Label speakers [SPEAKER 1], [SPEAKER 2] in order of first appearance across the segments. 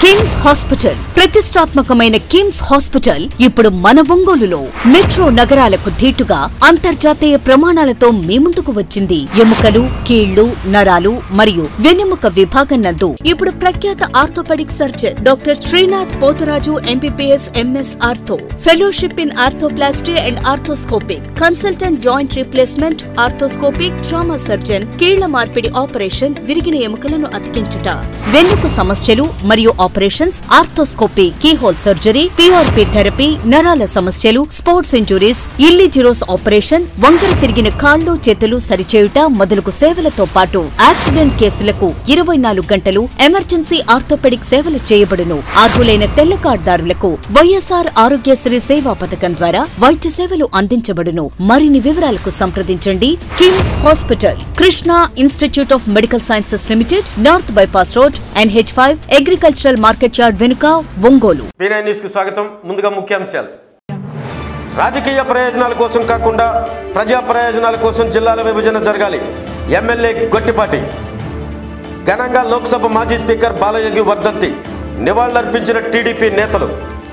[SPEAKER 1] KIMS hospital ప్రతిష్టాత్మకమైన KIMS hospital ఇప్పుడు మన ఒంగోలులో మెట్రో నగరాలకు ధీటుగా అంతర్జాతీయ ప్రమాణాలతో మీ ముందుకు వచ్చింది ఎముకలు కీళ్లు నరాలు మరియు వెన్నెముక విభాగం నందు ఇప్పుడు ప్రఖ్యాత orthopaedic surgeon doctor Srinath Potharaju MBBS MS ortho fellowship in arthroplasty and arthroscopic consultant joint replacement arthroscopic trauma surgeon కీళ్ల మార్పిడి ఆపరేషన్ విరిగిన ఎముకలను అతికించుట వెన్నుకు సమస్యలు మరియు operations arthroscopy keyhole surgery PRP therapy నరాల సమస్యలు స్పోర్ట్స్ ఇంజురీస్ ఇల్లిజిరోస్ ఆపరేషన్ వంకర తిరిగిన కాళ్ళు చేతులు సరిచేయుట మొదలగు సేవలతో పాటు యాక్సిడెంట్ కేసులకు ఇరవై నాలుగు గంటలు ఎమర్జెన్సీ ఆర్థోపెడిక్ సేవలు చేయబడును అర్హులైన తెల్ల కార్డుదారులకు వైఎస్ఆర్ ఆరోగ్యశ్రీ సేవా పథకం ద్వారా వైద్య సేవలు అందించబడును మరిన్ని వివరాలకు సంప్రదించండి KIMS hospital Krishna institute of medical sciences limited north bypass road and H five agricultural market yard వెనుక ఒంగోలు
[SPEAKER 2] పీనై న్యూస్కి స్వాగతం ముందుగా ముఖ్యాంశాలు రాజకీయ ప్రయోజనాల కోసం కాకుండా ప్రజా ప్రయోజనాల కోసం జిల్లాల విభజన జరగాలి ఎమ్మెల్యే గొట్టిపాటి ఘనంగా లోక్సభ మాజీ స్పీకర్ బాలయోగి వర్ధంతి నివాళులర్పించిన టీడీపీ నేతలు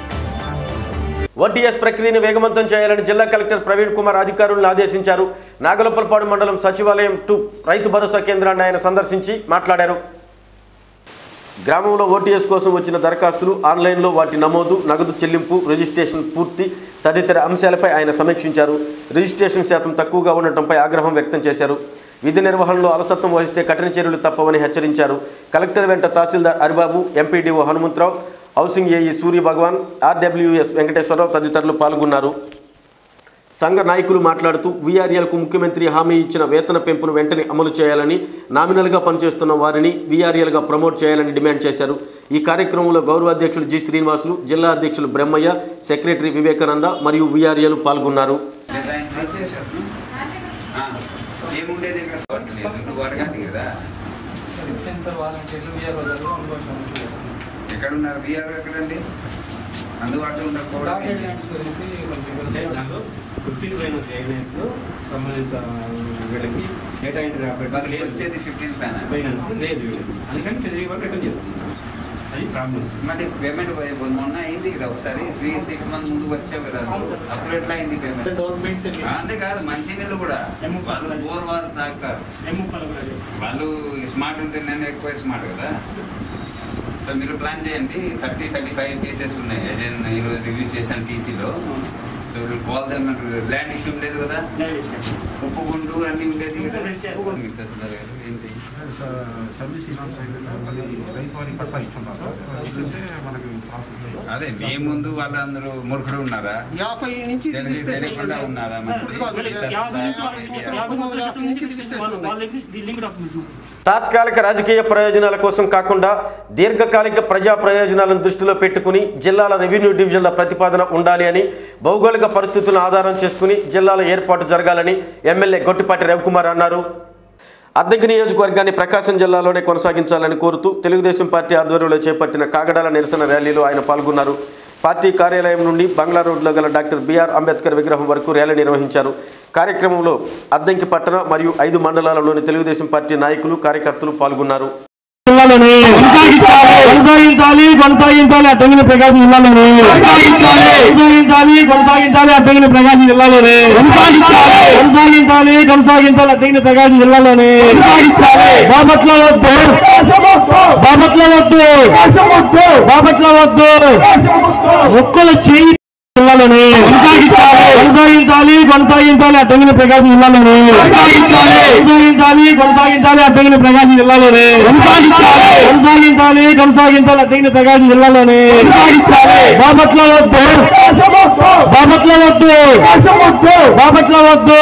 [SPEAKER 2] ఓటీఎస్ ప్రక్రియను వేగవంతం చేయాలని జిల్లా కలెక్టర్ ప్రవీణ్ కుమార్ అధికారులను ఆదేశించారు నాగలపల్పాడు మండలం సచివాలయం టు రైతు భరోసా కేంద్రాన్ని ఆయన సందర్శించి మాట్లాడారు గ్రామంలో ఓటీఎస్ కోసం వచ్చిన దరఖాస్తులు ఆన్లైన్లో వాటి నమోదు నగదు చెల్లింపు రిజిస్ట్రేషన్ పూర్తి తదితర అంశాలపై ఆయన సమీక్షించారు రిజిస్ట్రేషన్ శాతం తక్కువగా ఉండటంపై ఆగ్రహం వ్యక్తం చేశారు విధి నిర్వహణలో అలసత్వం వహిస్తే కఠిన చర్యలు తప్పవని హెచ్చరించారు కలెక్టర్ వెంట తహసీల్దార్ Haribabu MPDO Hanumantharao housing AE Surya Bhagavan RWS Venkateswararao తదితరులు పాల్గొన్నారు సంఘ నాయకులు మాట్లాడుతూ వీఆర్ఎల్కు ముఖ్యమంత్రి హామీ ఇచ్చిన వేతన పెంపును వెంటనే అమలు చేయాలని నామినల్గా పనిచేస్తున్న వారిని వీఆర్ఎల్గా ప్రమోట్ చేయాలని డిమాండ్ చేశారు ఈ కార్యక్రమంలో గౌరవ అధ్యక్షులు జి శ్రీనివాసులు జిల్లా అధ్యక్షులు బ్రహ్మయ్య సెక్రటరీ వివేకానంద మరియు వీఆర్ఎల్ పాల్గొన్నారు
[SPEAKER 3] ఏముండేది ఇక్కడ నువ్వు అడగాలి కదా
[SPEAKER 4] శిక్షణ సార్ వాలంటీర్లు విఆర్ వదలు అందుబాటులో
[SPEAKER 3] ఎక్కడ ఉన్నారు బీఆర్ ఎక్కడండి అందుబాటులో ఉండకపోవడం
[SPEAKER 4] టార్గెట్ ల్యాండ్స్ గురించి కొంచెం వివరించండి.
[SPEAKER 5] ఫిఫ్టీన్ పైన ఫైనాన్స్ సంబంధిత వీళ్ళకి డేటా ఎంట్రీ
[SPEAKER 3] వాళ్ళు
[SPEAKER 5] ఆపరేటర్
[SPEAKER 3] వచ్చేది ఫిఫ్టీన్ ప్యాన్
[SPEAKER 5] ఫైనాన్స్ లేదు అందుకని ఫిజికల్ వర్క్ రిటర్న్ చేస్తున్నాం అది ప్రాబ్లమ్స్
[SPEAKER 3] మరి పేమెంట్ మొన్న అయింది కదా ఒకసారి త్రీ సిక్స్ మంత్ ముందు వచ్చావు కదా అసలు. అప్పుడు ఎట్లా అయింది పేమెంట్
[SPEAKER 5] గవర్నమెంట్
[SPEAKER 3] అంతే కాదు మంచి నీళ్ళు కూడా వాళ్ళు బోర్ వారు తాగుతారు వాళ్ళు స్మార్ట్ ఉంటే నేను ఎక్కువ స్మార్ట్ కదా సో మీరు ప్లాన్ చేయండి థర్టీ థర్టీ ఫైవ్ కేసెస్ ఉన్నాయి ఏదైనా ఈరోజు రివ్యూ చేశాను టీసీలో so call them land issue లేదు కదా ఉప్పు గుండు అన్నీ ఉండేది కదా మీకు తహసీల్దార్ గారు ఏంటి
[SPEAKER 5] సర్వీస్ రైతు వారికి పట్టా ఇచ్చున్నారు ఎందుకంటే మనకి ప్రాసెస్
[SPEAKER 3] అదే మీ ముందు వాళ్ళందరూ మూర్ఖుడు ఉన్నారా
[SPEAKER 6] యాభై నుంచి
[SPEAKER 3] తెలిసి తెలియకుండా ఉన్నారా మనకి?
[SPEAKER 2] తాత్కాలిక రాజకీయ ప్రయోజనాల కోసం కాకుండా దీర్ఘకాలిక ప్రజా ప్రయోజనాలను దృష్టిలో పెట్టుకుని జిల్లాల రెవెన్యూ డివిజన్ల ప్రతిపాదన ఉండాలి అని భౌగోళిక పరిస్థితులను ఆధారం చేసుకుని జిల్లాల ఏర్పాటు జరగాలని ఎమ్మెల్యే గొట్టిపాటి రవికుమార్ అన్నారు అద్దెకి నియోజకవర్గాన్ని ప్రకాశం జిల్లాలోనే కొనసాగించాలని కోరుతూ తెలుగుదేశం పార్టీ ఆధ్వర్యంలో చేపట్టిన కాగడాల నిరసన ర్యాలీలో ఆయన పాల్గొన్నారు పార్టీ కార్యాలయం నుండి బంగ్లా రోడ్లో గల డాక్టర్ బిఆర్ అంబేద్కర్ విగ్రహం వరకు ర్యాలీ నిర్వహించారు కార్యక్రమంలో అద్దంకి పట్టణ మరియు ఐదు మండలాలలోని తెలుగుదేశం పార్టీ నాయకులు కార్యకర్తలు పాల్గొన్నారు
[SPEAKER 7] జిల్లాలోని కొనసాగించాలి కొనసాగించాలి అడ్డంగిన ప్రకాశం జిల్లాలోని కొనసాగించాలి కొనసాగించాలి అడ్డంగిన ప్రకాశం జిల్లాలోని కొనసాగించాలి కొనసాగించాలి అడ్డంగిన ప్రకాశం జిల్లాలోని బాపట్ల వద్దు బాపట్ల వద్దు బాపట్ల వద్దు మొక్కలు చేయి జిల్లాలోని కొనసాగించాలి కొనసాగించాలి అడ్డంగిన ప్రకాశం జిల్లాలోని కొనసాగించాలి కొనసాగించాలి అడ్డంగిన ప్రకాశం జిల్లాలోని కొనసాగించాలి కొనసాగించాలి అడ్డంగిన ప్రకాశం జిల్లాలోని బాపట్ల వద్దు బాపట్ల వద్దు బాపట్ల వద్దు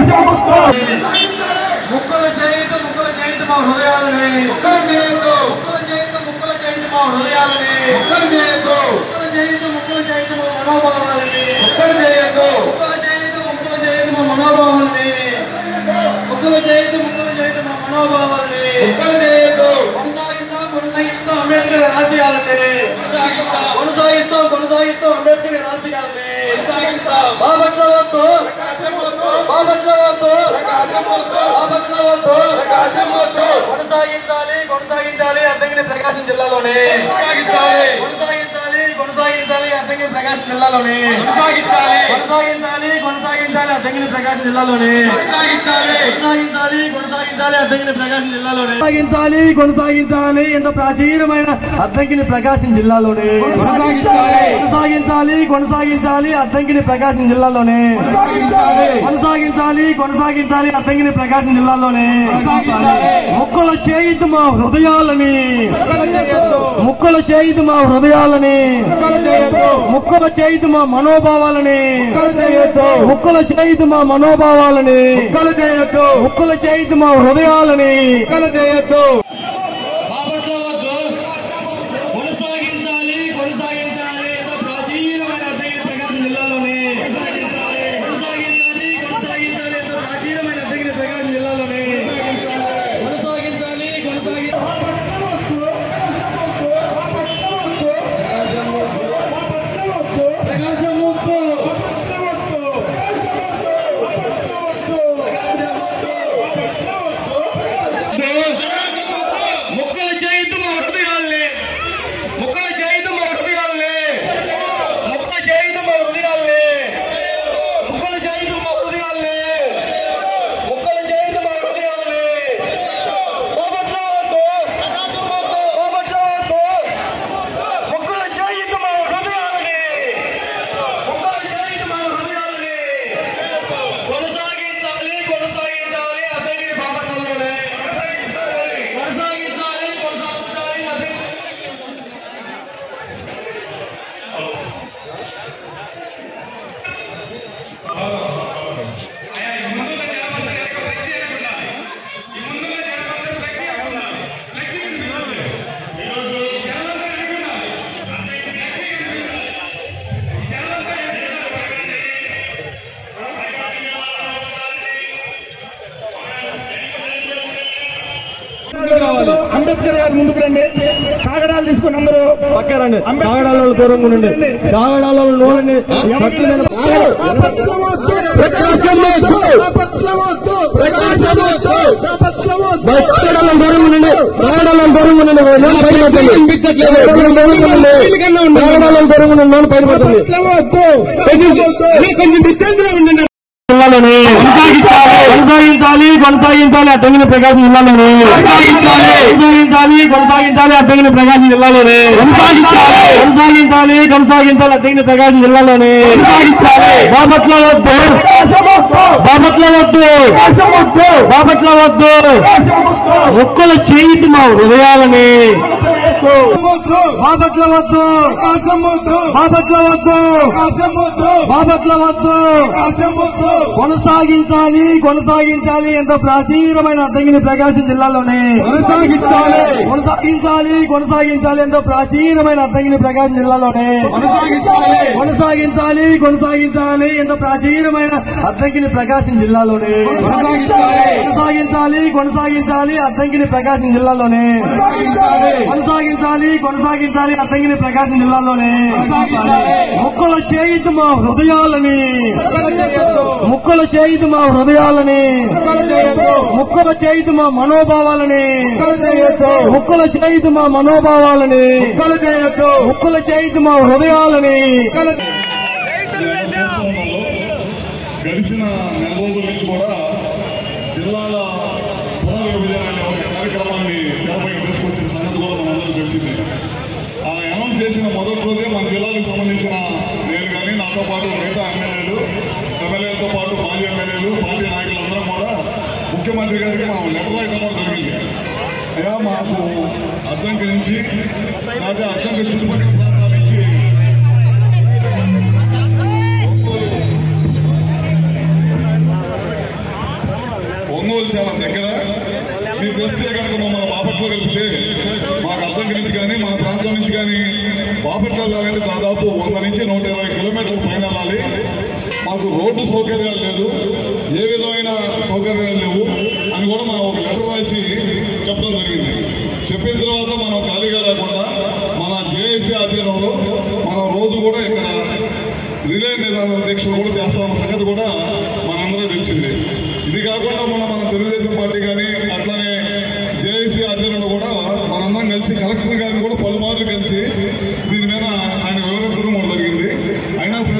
[SPEAKER 6] ముక్కలు చేయండి ముక్కలు చేయండి మా హృదయాలని ముక్కలు చేయొద్దు ముక్కలు చేయండి ముక్కలు చేయండి మా హృదయాలని ముక్కలు చేయొద్దు ముక్కలు చేయండి ముక్కలు చేయండి మా మనోభావాలని ముక్కలు చేయొద్దు ముక్కలు చేయండి ముక్కలు చేయండి మా మనోభావాలని ముక్కలు చేయండి ముక్కలు చేయండి మా మనోభావాలని ముక్కలు చేయొద్దు కొనసాగిస్తాం కొనసాగిస్తాం అంబేద్కర్ రాజకీయాలని కొనసాగిస్తాం కొనసాగిస్తాం అంబేద్కర్ రాజకీయాలని కొనసాగిస్తాం బాపట్ల వద్దు బాపట్ల వద్దు బాపట్ల వద్దు కొనసాగించాలి కొనసాగించాలి అద్దగిరి ప్రకాశం జిల్లాలోనే కొనసాగించాలి జిల్లాలోని కొనసాగించాలి కొనసాగించాలి కొనసాగించాలి అద్దంకిని ప్రకాశం జిల్లాలోని కొనసాగించాలి కొనసాగించాలి కొనసాగించాలి అద్దంకిని ప్రకాశం జిల్లాలోని కొనసాగించాలి కొనసాగించాలి ఎంత ప్రాచీనమైన అద్దంకిని ప్రకాశం జిల్లాలోని కొనసాగించాలి కొనసాగించాలి కొనసాగించాలి అద్దంకిని ప్రకాశం జిల్లాలోని కొనసాగించాలి కొనసాగించాలి అద్దంకిని ప్రకాశం జిల్లాలోని ముక్కల చేయిద్దు మా హృదయాలని ముక్కలు చేయదు మా హృదయాలని ముక్కలు చేయదు మా మనోభావాలని ముక్కలు చేయదు మా మనోభావాలని ముక్కలు చేయదు మా హృదయాలని చేయొద్దు కొనసాగించాలి కొనసాగించాలి ఎంతో ప్రాచీనమైన అద్దగిరి ప్రకాశం జిల్లాలోని కొనసాగించాలి కొనసాగించాలి ఎంతో ప్రాచీనమైన అద్దగిరి ప్రకాశం జిల్లాలోని కొనసాగించాలి కొనసాగించాలి ప్రకాశం ముక్కు ముక్కలు చేయొద్దు మా హృదయాల్ని ముక్కలు చేయొద్దు మా హృదయాల్ని ముక్కలు చేయొద్దు మా హృదయాల్ని ముక్కలు చేయొద్దు మా హృదయాల్ని ముక్కలు చేయొద్దు మా హృదయాల్ని బాపట్ల వద్దు బాపట్ల వద్దు ముక్కలు చేయొద్దు మా హృదయాల్ని ముక్కలు చేయొద్దు మా హృదయాల్ని కొనసాగించాలి కొనసాగించాలి అతనికి బాపట్లలోనే కొనసాగించాలి కొనసాగించాలి అతనికి
[SPEAKER 7] అంబేద్కర్ గారు ముందుకు రండి కాగడాలు తీసుకుని అందరూ
[SPEAKER 6] పక్కరండి కాగడాల దూరంగా ఉండండి కాగడాల నూనె షర్ట్లు మీద కాగడాల దూరంగా ఉండండి కాగడాల దూరంగా ఉండండి నూనె పైన పడుతుంది కాగడాల దూరంగా ఉండండి కాగడాల దూరంగా ఉండండి నూనె పైన పడుతుంది కొంచెం డిస్టెన్స్ లో ఉండండి జిల్లాలోని కొనసాగించాలి కొనసాగించాలి కొనసాగించాలి అడ్డంగిన ప్రకాశం జిల్లాలోని కొనసాగించాలి కొనసాగించాలి కొనసాగించాలి అడ్డంగిన ప్రకాశం జిల్లాలోని కొనసాగించాలి కొనసాగించాలి కొనసాగించాలి అడ్డంగిన ప్రకాశం జిల్లాలోని కొనసాగించాలి బాపట్ల వద్దు బాపట్ల వద్దు బాపట్ల వద్దు ఒక్కలు చేయింది మా హృదయాలని బాపట్ల వద్దు బాపట్ల వద్దు బాపట్ల వద్దు కొనసాగించాలి కొనసాగించాలి ఎంత ప్రాచీనమైన అద్దంగిని ప్రకాశం జిల్లాలోనే కొనసాగించాలి కొనసాగించాలి కొనసాగించాలి ఎంతో ప్రాచీనమైన అద్దంగిని ప్రకాశం జిల్లాలోనే కొనసాగించాలి కొనసాగించాలి కొనసాగించాలి ఎంత ప్రాచీనమైన అద్దంకిని ప్రకాశం జిల్లాలోనే కొనసాగించాలి కొనసాగించాలి అద్దంకిని ప్రకాశం జిల్లాలోనే కొనసాగించాలి కొనసాగించాలి అద్దంకిని ప్రకాశం జిల్లాలోనే ముక్కలు చేయిద్దు మా హృదయాలని ముక్కలు చేయిద్దు మా హృదయాలని ముక్కలు చేయిద్దు మా మనోభావాలని ముక్కలు చేయిద్దు మా మనోభావాలని ముక్కలు చేయిద్దు మా హృదయాలని
[SPEAKER 8] గడిచిన నెల రోజుల నుంచి కూడా జిల్లాల పునర్విభజన అనే ఒక కార్యక్రమాన్ని తెరపైకి తీసుకొచ్చిన సంగతి కూడా మనందరూ తెలిసిందే ఆ అనౌన్స్ చేసిన మొదటి రోజే మన జిల్లాలకు సంబంధించిన నేను కానీ నాతో పాటు మిగతా ఎమ్మెల్యేలు ఎమ్మెల్యేలతో పాటు మాజీ ఎమ్మెల్యేలు పార్టీ నాయకులందరం కూడా ముఖ్యమంత్రి గారికి మనం లెటర్ రాయడం కూడా జరిగింది అయ్యా మాకు అద్దంకి నుంచి లేకపోతే అద్దంకి చుట్టుపక్కల ప్రాంతాల నుంచి ఒంగోలు చాలా దగ్గర మీరు తెస్తే కనుక మమ్మల్ని బాపట్లో కలిపితే మాకు అద్దంకి నుంచి కానీ మన ప్రాంతం నుంచి కానీ బాపట్ల వెళ్ళాలంటే దాదాపు వంద నుంచి నూట ఇరవై కిలోమీటర్ల పైన వెళ్ళాలి మాకు రోడ్డు సౌకర్యాలు లేదు ఏ విధమైన సౌకర్యాలు లేవు అని కూడా మనం ఒక లెటర్ రాసి చెప్పడం జరిగింది చెప్పిన తర్వాత మనం ఖాళీగా లేకుండా మన జేఏసీ ఆధ్వర్యంలో మనం రోజు కూడా ఇక్కడ రిలే నిరాహార దీక్షలు కూడా చేస్తామన్న సంగతి కూడా మనందరూ తెలిసింది ఇది కాకుండా మన మన తెలుగుదేశం పార్టీ కానీ అట్లనే జేఏసీ ఆధ్వర్యంలో కూడా మనందరం కలిసి కలెక్టర్ గారిని కూడా పలుమార్లు కలిసి దీని మీద ఆయన వివరించడం కూడా జరిగింది అయినా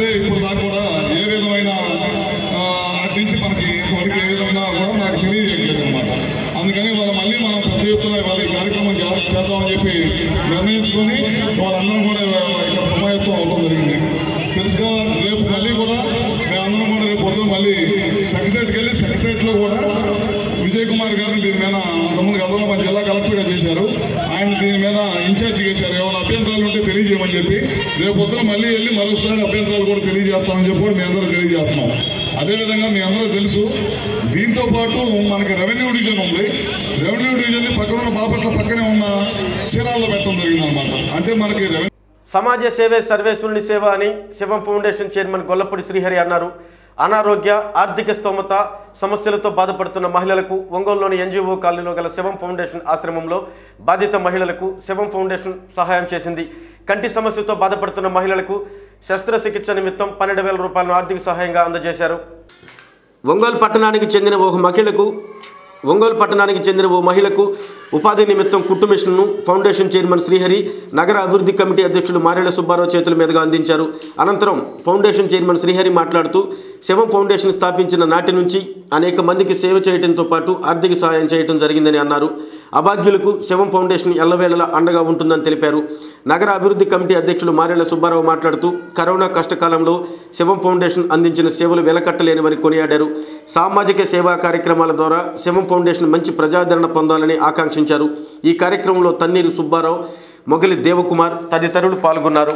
[SPEAKER 8] తెలుసుకొని వాళ్ళందరం కూడా ఇక్కడ సమాయత్తం అవడం జరిగింది తెలుసుకో రేపు మళ్ళీ కూడా మేమందరం కూడా రేపు పొద్దున మళ్ళీ సెక్రటరీకి వెళ్ళి సెక్రటరీలో కూడా విజయ్ కుమార్ గారిని దీని మీద అంతకుముందు గతంలో మన జిల్లా కలెక్టర్గా చేశారు ఆయన దీని మీద ఇన్ఛార్జ్ చేశారు ఏమైనా అభ్యంతరాలు ఉంటే తెలియజేయమని చెప్పి రేపు పొద్దున మళ్ళీ వెళ్ళి మరొకసారి అభ్యంతరాలు కూడా తెలియజేస్తామని చెప్పి కూడా మీ అందరూ తెలియజేస్తున్నాం అదేవిధంగా మీ అందరూ తెలుసు దీంతో పాటు మనకి రెవెన్యూ డివిజన్ ఉంది రెవెన్యూ డివిజన్ పక్కన ఉన్న బాపట్ల పక్కనే ఉన్న చీరాల్లో పెట్టడం జరిగింది అనమాట అంటే మనకి రెవెన్యూ
[SPEAKER 2] సమాజ సేవే సర్వేశ్వరుని సేవ అని శివం ఫౌండేషన్ చైర్మన్ గొల్లపూడి శ్రీహరి అన్నారు అనారోగ్య ఆర్థిక స్తోమత సమస్యలతో బాధపడుతున్న మహిళలకు ఒంగోలులోని ఎన్జిఓ కాలనీలో గల శివం ఫౌండేషన్ ఆశ్రమంలో బాధిత మహిళలకు శివం ఫౌండేషన్ సహాయం చేసింది కంటి సమస్యతో బాధపడుతున్న మహిళలకు శస్త్రచికిత్స నిమిత్తం పన్నెండు వేల రూపాయలను ఆర్థిక సహాయంగా అందజేశారు ఒంగోలు పట్టణానికి చెందిన ఒక మహిళకు ఒంగోలు పట్టణానికి చెందిన ఓ మహిళకు ఉపాధి నిమిత్తం కుట్టు మిషన్ను ఫౌండేషన్ చైర్మన్ శ్రీహరి నగర అభివృద్ధి కమిటీ అధ్యక్షులు మారేళ్ల సుబ్బారావు చేతుల మీదుగా అందించారు అనంతరం ఫౌండేషన్ చైర్మన్ శ్రీహరి మాట్లాడుతూ శివం ఫౌండేషన్ స్థాపించిన నాటి నుంచి అనేక మందికి సేవ చేయడంతో పాటు ఆర్థిక సహాయం చేయడం జరిగిందని అన్నారు అభాగ్యులకు శివం ఫౌండేషన్ ఎల్లవేళలా అండగా ఉంటుందని తెలిపారు నగర అభివృద్ధి కమిటీ అధ్యక్షులు మారేళ్ల సుబ్బారావు మాట్లాడుతూ కరోనా కష్టకాలంలో శివం ఫౌండేషన్ అందించిన సేవలు వెలకట్టలేనివని కొనియాడారు సామాజిక సేవా కార్యక్రమాల ద్వారా శివం ఫౌండేషన్ మంచి ప్రజాదరణ పొందాలని ఆకాంక్షించారు ఈ కార్యక్రమంలో తన్నీరు సుబ్బారావు మొగలి దేవకుమార్ తదితరులు పాల్గొన్నారు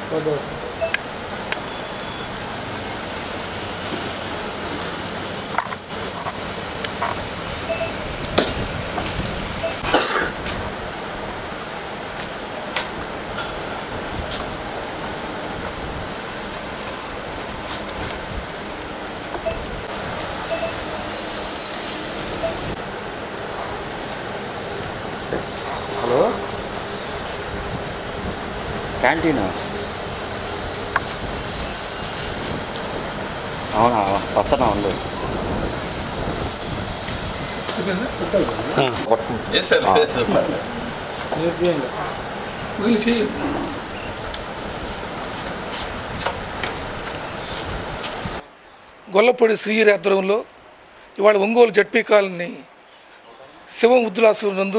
[SPEAKER 9] హలో క్యాంటీనా అవునా వస్తున్నా ఉంది
[SPEAKER 10] గొల్లపూడి శ్రీహరి ఆధ్వర్యంలో ఇవాళ ఒంగోలు జడ్పీ కాలనీ శివం వృద్ధులాశ్రమం నందు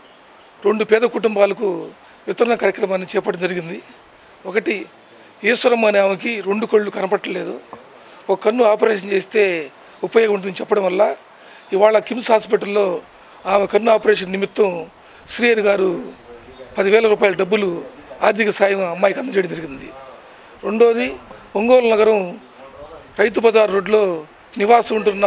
[SPEAKER 10] రెండు పేద కుటుంబాలకు వితరణ కార్యక్రమాన్ని చేపట్టడం జరిగింది ఒకటి ఈశ్వరమ్మ అనే ఆమెకి రెండు కళ్ళు కనపట్టలేదు ఒక కన్ను ఆపరేషన్ చేస్తే ఉపయోగం ఉంటుందని చెప్పడం వల్ల ఇవాళ కిమ్స్ హాస్పిటల్లో ఆమె కన్ను ఆపరేషన్ నిమిత్తం శ్రీహరి గారు పదివేల రూపాయల డబ్బులు ఆర్థిక సాయం ఆ అమ్మాయికి అందజేయడం జరిగింది రెండోది ఒంగోలు నగరం రైతు బజార్ రోడ్లో నివాసం ఉంటున్న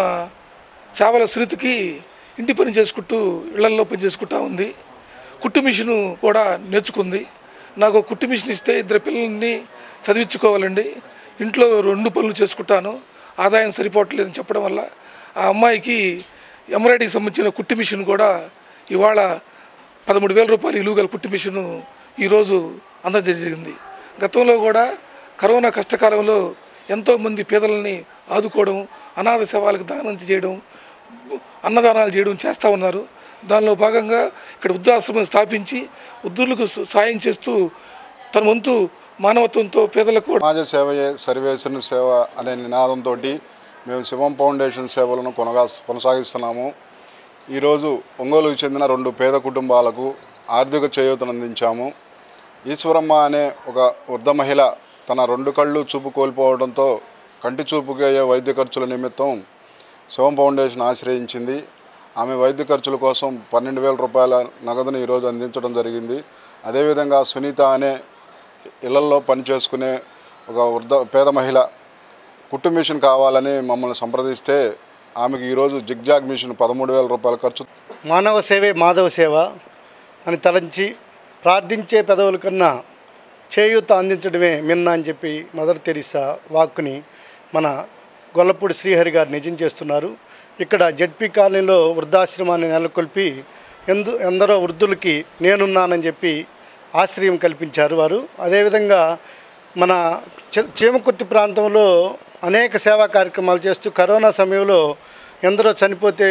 [SPEAKER 10] చావల సునీతకి ఇంటి పని చేసుకుంటూ ఇళ్లల్లో పని చేసుకుంటా ఉంది కుట్టు మిషను కూడా నేర్చుకుంది నాకు ఒక కుట్టు మిషన్ ఇస్తే ఇద్దరు పిల్లల్ని చదివించుకోవాలండి ఇంట్లో రెండు పనులు చేసుకుంటాను ఆదాయం సరిపోవట్లేదని చెప్పడం వల్ల ఆ అమ్మాయికి ఎంబ్రాయిడరీకి సంబంధించిన కుట్టు మిషన్ కూడా ఇవాళ పదమూడు వేల రూపాయలు విలువ గల కుట్టు మిషను ఈరోజు అందజేయడం జరిగింది గతంలో కూడా కరోనా కష్టకాలంలో ఎంతోమంది పేదలని ఆదుకోవడం అనాథ శవాలకు దానం చేయడం అన్నదానాలు చేయడం చేస్తూ ఉన్నారు దానిలో భాగంగా ఇక్కడ వృద్ధాశ్రమం స్థాపించి వృద్ధులకు స- సాయం చేస్తూ తన వంతు మానవత్వంతో పేదలకు
[SPEAKER 11] సమాజ సేవయే సర్వేశ్వరుని సేవ అనే నినాదంతో మేము శివం ఫౌండేషన్ సేవలను కొనగా కొనసాగిస్తున్నాము ఈరోజు ఒంగోలుకు చెందిన రెండు పేద కుటుంబాలకు ఆర్థిక చేయూతను అందించాము ఈశ్వరమ్మ అనే ఒక వృద్ధ మహిళ తన రెండు కళ్ళు చూపు కోల్పోవడంతో కంటి చూపుకి అయ్యే వైద్య ఖర్చుల నిమిత్తం శివం ఫౌండేషన్ ఆశ్రయించింది ఆమె వైద్య ఖర్చుల కోసం పన్నెండు వేల రూపాయల నగదును ఈరోజు అందించడం జరిగింది అదేవిధంగా సునీత అనే ఇళ్లల్లో పని చేసుకునే ఒక వృద్ధ పేద మహిళ కుట్టు మిషన్ కావాలని మమ్మల్ని సంప్రదిస్తే ఆమెకి ఈరోజు జిగ్జాగ్ మిషన్ పదమూడు వేల రూపాయల ఖర్చు
[SPEAKER 12] మానవ సేవే మాధవ సేవ అని తలంచి ప్రార్థించే పెదవుల కన్నా చేయూత అందించడమే మిన్న అని చెప్పి మదర్ తెరీసా వాక్కుని మన గొల్లపూడి శ్రీహరి గారు నిజం చేస్తున్నారు ఇక్కడ జడ్పీ కాలనీలో వృద్ధాశ్రమాన్ని నెలకొల్పి ఎందు ఎందరో వృద్ధులకి నేనున్నానని చెప్పి ఆశ్రయం కల్పించారు వారు అదేవిధంగా మన చ- చీమకుర్తి ప్రాంతంలో అనేక సేవా కార్యక్రమాలు చేస్తూ కరోనా సమయంలో ఎందరో చనిపోతే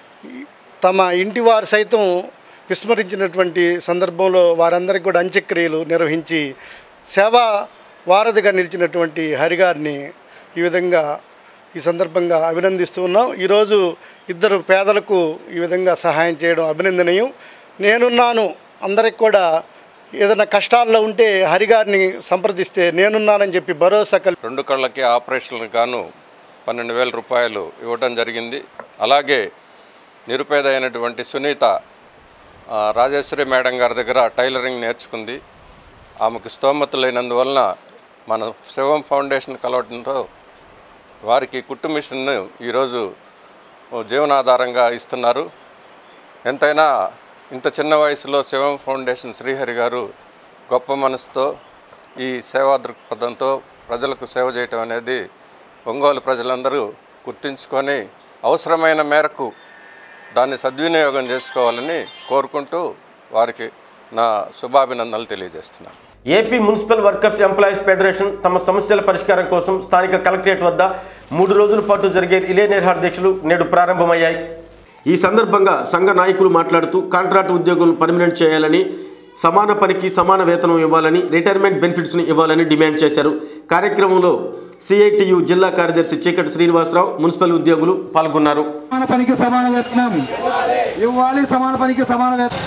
[SPEAKER 12] తమ ఇంటి వారు సైతం విస్మరించినటువంటి సందర్భంలో వారందరికీ కూడా అంత్యక్రియలు నిర్వహించి సేవా వారధిగా నిలిచినటువంటి హరిగారిని ఈ విధంగా ఈ సందర్భంగా అభినందిస్తూ ఉన్నాం ఈరోజు ఇద్దరు పేదలకు ఈ విధంగా సహాయం చేయడం అభినందనీయం నేనున్నాను అందరికి కూడా ఏదైనా కష్టాల్లో ఉంటే హరిగారిని సంప్రదిస్తే నేనున్నానని చెప్పి భరోసా కల్
[SPEAKER 13] రెండు కళ్ళకి ఆపరేషన్లకు గాను పన్నెండు వేల రూపాయలు ఇవ్వడం జరిగింది అలాగే నిరుపేద అయినటువంటి సునీత ఆ, రాజేశ్వరి మేడం గారి దగ్గర టైలరింగ్ నేర్చుకుంది ఆమెకు స్తోమత లేనందువలన మన శివం ఫౌండేషన్ కలవడంతో వారికి కుట్టు మిషన్ను ఈరోజు జీవనాధారంగా ఇస్తున్నారు ఎంతైనా ఇంత చిన్న వయసులో శివం ఫౌండేషన్ శ్రీహరి గారు గొప్ప మనసుతో ఈ సేవా దృక్పథంతో ప్రజలకు సేవ చేయటం అనేది ఒంగోలు ప్రజలందరూ గుర్తుంచుకొని అవసరమైన మేరకు దాన్ని సద్వినియోగం చేసుకోవాలని కోరుకుంటూ వారికి నా శుభాభినందనలు తెలియజేస్తున్నాను
[SPEAKER 2] AP municipal workers employees federation తమ సమస్యల పరిష్కారం కోసం స్థానిక కలెక్టరేట్ వద్ద మూడు రోజుల పాటు జరిగే రిలే నిరహార దీక్షలు నేడు ప్రారంభమయ్యాయి ఈ సందర్భంగా సంఘ నాయకులు మాట్లాడుతూ కాంట్రాక్ట్ ఉద్యోగులను పర్మనెంట్ చేయాలని సమాన పనికి సమాన వేతనం ఇవ్వాలని రిటైర్మెంట్ బెనిఫిట్స్ని ఇవ్వాలని డిమాండ్ చేశారు కార్యక్రమంలో సిఐటియు జిల్లా కార్యదర్శి చీకటి శ్రీనివాసరావు మున్సిపల్ ఉద్యోగులు పాల్గొన్నారు
[SPEAKER 6] సమాన పనికి సమాన వేతనం ఇవ్వాలి సమాన పనికి సమాన వేతనం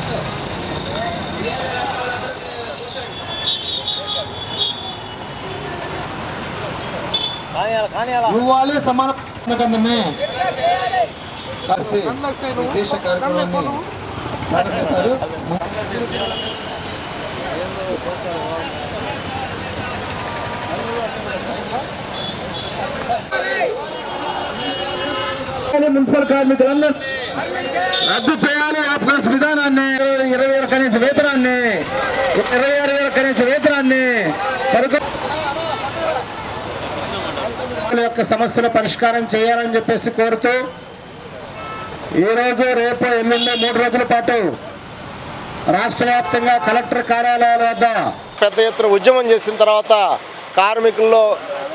[SPEAKER 6] ఇవ్వాలి సమాన కిందనే కలిసి ఈ దేశ కార్యక్రమాన్ని ప్రారంభిస్తారు మున్సిపల్ కార్మికులందరూ రద్దు చేయాలి ఆఫ్ఘన్స్ విధానాన్ని ఇరవై వేల కనీస వేతనాన్ని ఇరవై ఆరు వేల కనీస వేతనాన్ని పదకొ వాళ్ళ యొక్క సమస్యల పరిష్కారం చేయాలని చెప్పేసి కోరుతూ ఈరోజు రేపు ఎల్లుండి మూడు రోజుల పాటు రాష్ట్ర వ్యాప్తంగా కలెక్టర్ కార్యాలయాల వద్ద
[SPEAKER 14] పెద్ద ఎత్తున ఉద్యమం చేసిన తర్వాత కార్మికుల్లో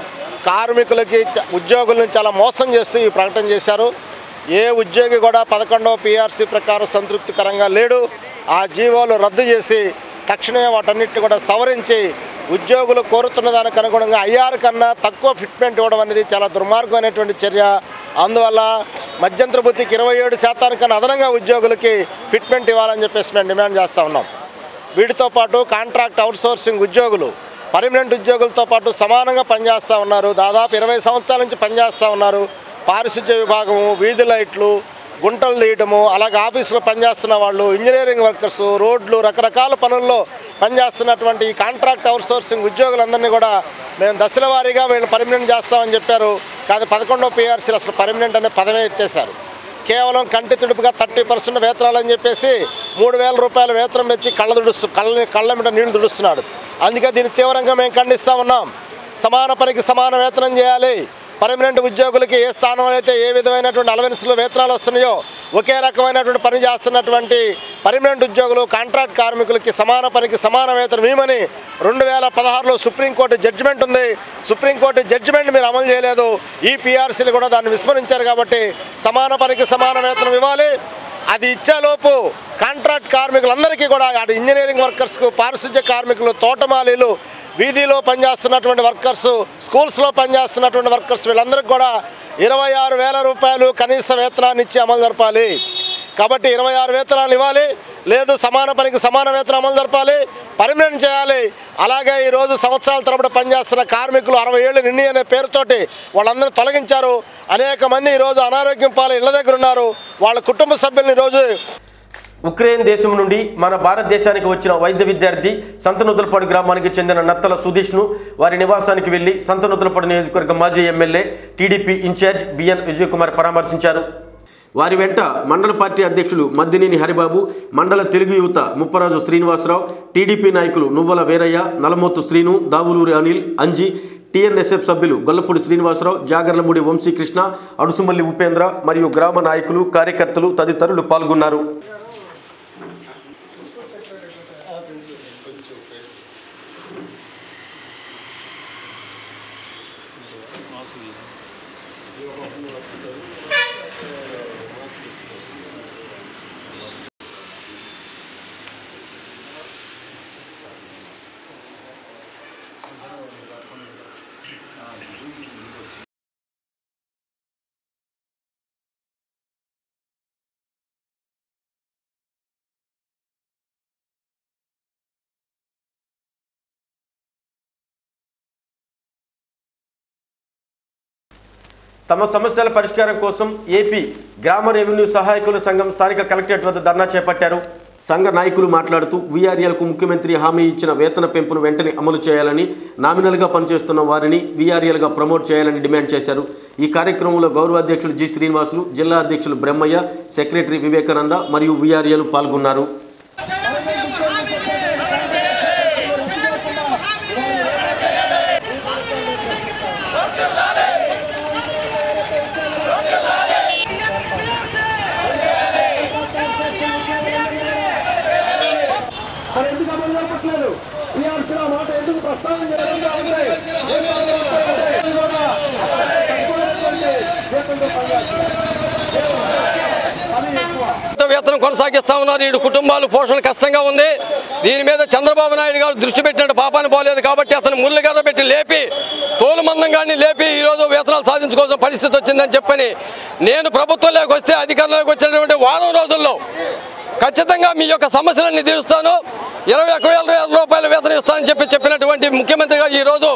[SPEAKER 14] కార్మికులకి చ- ఉద్యోగులను చాలా మోసం చేస్తూ ఈ ప్రకటన చేశారు ఏ ఉద్యోగి కూడా పదకొండవ పిఆర్సీ ప్రకారం సంతృప్తికరంగా లేడు ఆ జీవోలు రద్దు చేసి తక్షణమే వాటన్నిటిని కూడా సవరించి ఉద్యోగులు కోరుతున్న దానికి అనుగుణంగా ఐఆర్ కన్నా తక్కువ ఫిట్మెంట్ ఇవ్వడం అనేది చాలా దుర్మార్గమైనటువంటి చర్య అందువల్ల మధ్యంతర బుద్ధికి ఇరవై ఏడు శాతానికన్నా అదనంగా ఉద్యోగులకి ఫిట్మెంట్ ఇవ్వాలని చెప్పేసి మేము డిమాండ్ చేస్తూ ఉన్నాం వీటితో పాటు కాంట్రాక్ట్ అవుట్సోర్సింగ్ ఉద్యోగులు పర్మనెంట్ ఉద్యోగులతో పాటు సమానంగా పనిచేస్తూ ఉన్నారు దాదాపు ఇరవై సంవత్సరాల నుంచి పనిచేస్తూ ఉన్నారు పారిశుద్ధ్య విభాగము వీధి లైట్లు గుంటలు తీయటము అలాగే ఆఫీసులో పనిచేస్తున్న వాళ్ళు ఇంజనీరింగ్ వర్కర్స్ రోడ్లు రకరకాల పనుల్లో పనిచేస్తున్నటువంటి ఈ కాంట్రాక్ట్ అవుట్సోర్సింగ్ ఉద్యోగులందరినీ కూడా మేము దశల వారీగా వీళ్ళు పర్మనెంట్ చేస్తామని చెప్పారు కానీ పదకొండో పిఆర్సీలు అసలు పర్మనెంట్ అనే పదమే ఎత్తేసారు కేవలం కంటి తుడుపుగా థర్టీ పర్సెంట్ వేతనాలు అని చెప్పేసి మూడు వేల రూపాయల వేతనం పెంచి కళ్ళ దుడుస్తూ కళ్ళ కళ్ళ మీద నీళ్లు దుడుస్తున్నాడు అందుకే దీన్ని తీవ్రంగా మేము ఖండిస్తూ ఉన్నాం సమాన పనికి సమాన వేతనం చేయాలి పర్మనెంట్ ఉద్యోగులకి ఏ స్థానంలో అయితే ఏ విధమైనటువంటి అలవెన్స్లు వేతనాలు వస్తున్నాయో ఒకే రకమైనటువంటి పని చేస్తున్నటువంటి పర్మనెంట్ ఉద్యోగులు కాంట్రాక్ట్ కార్మికులకి సమాన పనికి సమాన వేతనం ఇవ్వమని రెండు వేల పదహారులో సుప్రీంకోర్టు జడ్జిమెంట్ ఉంది సుప్రీంకోర్టు జడ్జిమెంట్ మీరు అమలు చేయలేదు ఈ పిఆర్సీలు కూడా దాన్ని విస్మరించారు కాబట్టి సమాన పనికి సమాన వేతనం ఇవ్వాలి అది ఇచ్చేలోపు కాంట్రాక్ట్ కార్మికులందరికీ కూడా అటు ఇంజనీరింగ్ వర్కర్స్కు పారిశుద్ధ్య కార్మికులు తోటమాలీలు వీధిలో పనిచేస్తున్నటువంటి వర్కర్స్ స్కూల్స్లో పనిచేస్తున్నటువంటి వర్కర్స్ వీళ్ళందరికీ కూడా ఇరవై ఆరు వేల రూపాయలు కనీస వేతనాన్ని ఇచ్చి అమలు జరపాలి కాబట్టి ఇరవై ఆరు వేతనాలు ఇవ్వాలి లేదు సమాన పనికి సమాన వేతనం అమలు జరపాలి పర్మనెంట్ చేయాలి అలాగే ఈరోజు సంవత్సరాల తరబడి పనిచేస్తున్న కార్మికులు అరవై ఏళ్ళు నిండి అనే పేరుతోటి వాళ్ళందరూ తొలగించారు అనేక మంది ఈరోజు అనారోగ్యం పాలు ఇళ్ల దగ్గర ఉన్నారు వాళ్ళ కుటుంబ సభ్యులను ఈరోజు
[SPEAKER 2] ఉక్రెయిన్ దేశం నుండి మన భారతదేశానికి వచ్చిన వైద్య విద్యార్థి సంతనూతలపాడు గ్రామానికి చెందిన నత్తల సుధీష్ను వారి నివాసానికి వెళ్లి సంతనూతలపాడు నియోజకవర్గ మాజీ MLA TDP incharge BN Vijayakumar పరామర్శించారు వారి వెంట మండల పార్టీ అధ్యక్షులు మద్దినేని హరిబాబు మండల తెలుగు యువత ముప్పరాజు శ్రీనివాసరావు టీడీపీ నాయకులు నువ్వల వీరయ్య నలమోతు శ్రీను దావులూరి అనిల్ అంజి టీఎన్ఎస్ఎఫ్ సభ్యులు గొల్లపూడి శ్రీనివాసరావు జాగర్లమూడి వంశీకృష్ణ అడుసుమల్లి ఉపేంద్ర మరియు గ్రామ నాయకులు కార్యకర్తలు తదితరులు పాల్గొన్నారు తమ సమస్యల పరిష్కారం కోసం ఏపీ గ్రామ రెవెన్యూ సహాయకుల సంఘం స్థానిక కలెక్టరేట్ వద్ద ధర్నా చేపట్టారు సంఘ నాయకులు మాట్లాడుతూ వీఆర్ఎల్కు ముఖ్యమంత్రి హామీ ఇచ్చిన వేతన పెంపును వెంటనే అమలు చేయాలని నామినల్గా పనిచేస్తున్న వారిని వీఆర్ఎల్గా ప్రమోట్ చేయాలని డిమాండ్ చేశారు ఈ కార్యక్రమంలో గౌరవ అధ్యక్షులు జి శ్రీనివాసులు జిల్లా అధ్యక్షులు బ్రహ్మయ్య సెక్రటరీ వివేకానంద మరియు వీఆర్ఎల్ పాల్గొన్నారు
[SPEAKER 6] మరి ఎందుకు అమలు జరపట్లేదు టీఆర్సీలో మాట ఎందుకు ప్రస్తావన జరగకుండా ఉంది ఇది కూడా తక్కువైనటువంటి జీతంతో పనిచేస్తున్నారు. అది ఎక్కువ
[SPEAKER 15] కొత్త వేతనం కొనసాగిస్తా ఉన్నారు ఈ కుటుంబాలు పోషణ కష్టంగా ఉంది దీని మీద చంద్రబాబు నాయుడు గారు దృష్టి పెట్టినట్టు పాపాన్ని పోలేదు కాబట్టి అతను ముళ్ళు గద పెట్టి లేపి తోలు మందంగాన్ని లేపి ఈరోజు వేతనాలు సాధించుకోవాల్సిన పరిస్థితి వచ్చిందని చెప్పని నేను ప్రభుత్వంలోకి వస్తే అధికారంలోకి వచ్చినటువంటి వారం రోజుల్లో ఖచ్చితంగా మీ యొక్క సమస్యలన్నీ తీరుస్తాను ఇరవై ఒక్క వేల రూపాయల వేతనం ఇస్తానని చెప్పి చెప్పినటువంటి ముఖ్యమంత్రి గారు ఈరోజు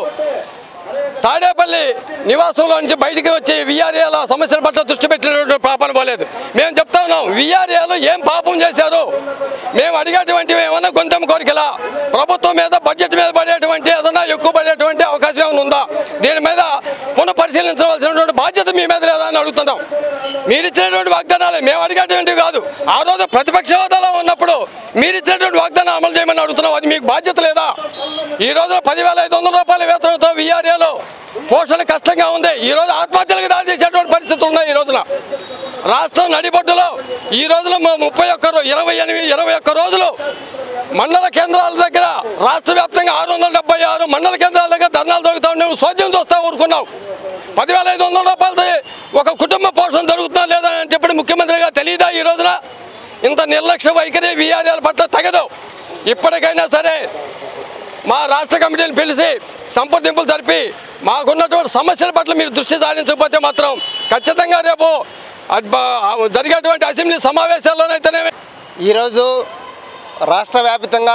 [SPEAKER 15] తాడేపల్లి నివాసంలో నుంచి బయటికి వచ్చి విఆర్ఏల సమస్యల పట్ల దృష్టి పెట్టినటువంటి పాపన పోలేదు మేము చెప్తా ఉన్నాం విఆర్ఏలు ఏం పాపం చేశారు మేము అడిగేటువంటి ఏమన్నా కొంచెం కోరికలా ప్రభుత్వం మీద బడ్జెట్ మీద పడేటువంటి ఏదన్నా ఎక్కువ పడేటువంటి అవకాశం ఏమైనా ఉందా దీని మీద పునఃపరిశీలించవలసినటువంటి బాధ్యత మీ మీద లేదా అని అడుగుతున్నాం మీరు ఇచ్చినటువంటి వాగ్దానాలే మేము అడిగేటువంటివి కాదు ఆ రోజు ప్రతిపక్ష హోదాలో ఉన్నప్పుడు మీరు ఇచ్చినటువంటి వాగ్దానం అమలు చేయమని అడుగుతున్నాం అది మీకు బాధ్యత లేదా ఈ రోజున పదివేల ఐదు వందల రూపాయల వేతనంతో విఆర్ఏలో పోషణ కష్టంగా ఉంది ఈ రోజు ఆత్మహత్యలకు దారి చేసేటువంటి పరిస్థితులు ఉన్నాయి ఈ రోజున రాష్ట్రం నడిబొడ్డులో ఈ రోజున ము- ముప్పై ఒక్క రో- ఇరవై ఎనిమిది ఇరవై ఒక్క రోజులు మండల కేంద్రాల దగ్గర రాష్ట్ర వ్యాప్తంగా ఆరు వందల డెబ్బై ఆరు మండల కేంద్రాల దగ్గర ధర్నాలు దొరుకుతా ఉండే సోద్యం చూస్తా ఊరుకున్నాం పదివేల ఐదు వందల రూపాయలతో ఒక కుటుంబ పోషణ దొరుకుతుందా లేదా అని చెప్పి ముఖ్యమంత్రిగా తెలియదా ఈ రోజున ఇంత నిర్లక్ష్య వైఖరి వీఆర్ఎల్ పట్ల తగదు ఇప్పటికైనా సరే మా రాష్ట్ర కమిటీని పిలిచి సంప్రదింపులు జరిపి మాకున్నటువంటి సమస్యల పట్ల మీరు దృష్టి సారించకపోతే మాత్రం ఖచ్చితంగా రేపు అడ్బ- జరిగేటువంటి అసెంబ్లీ సమావేశాల్లోనైతేనే
[SPEAKER 14] ఈరోజు రాష్ట్ర వ్యాప్తంగా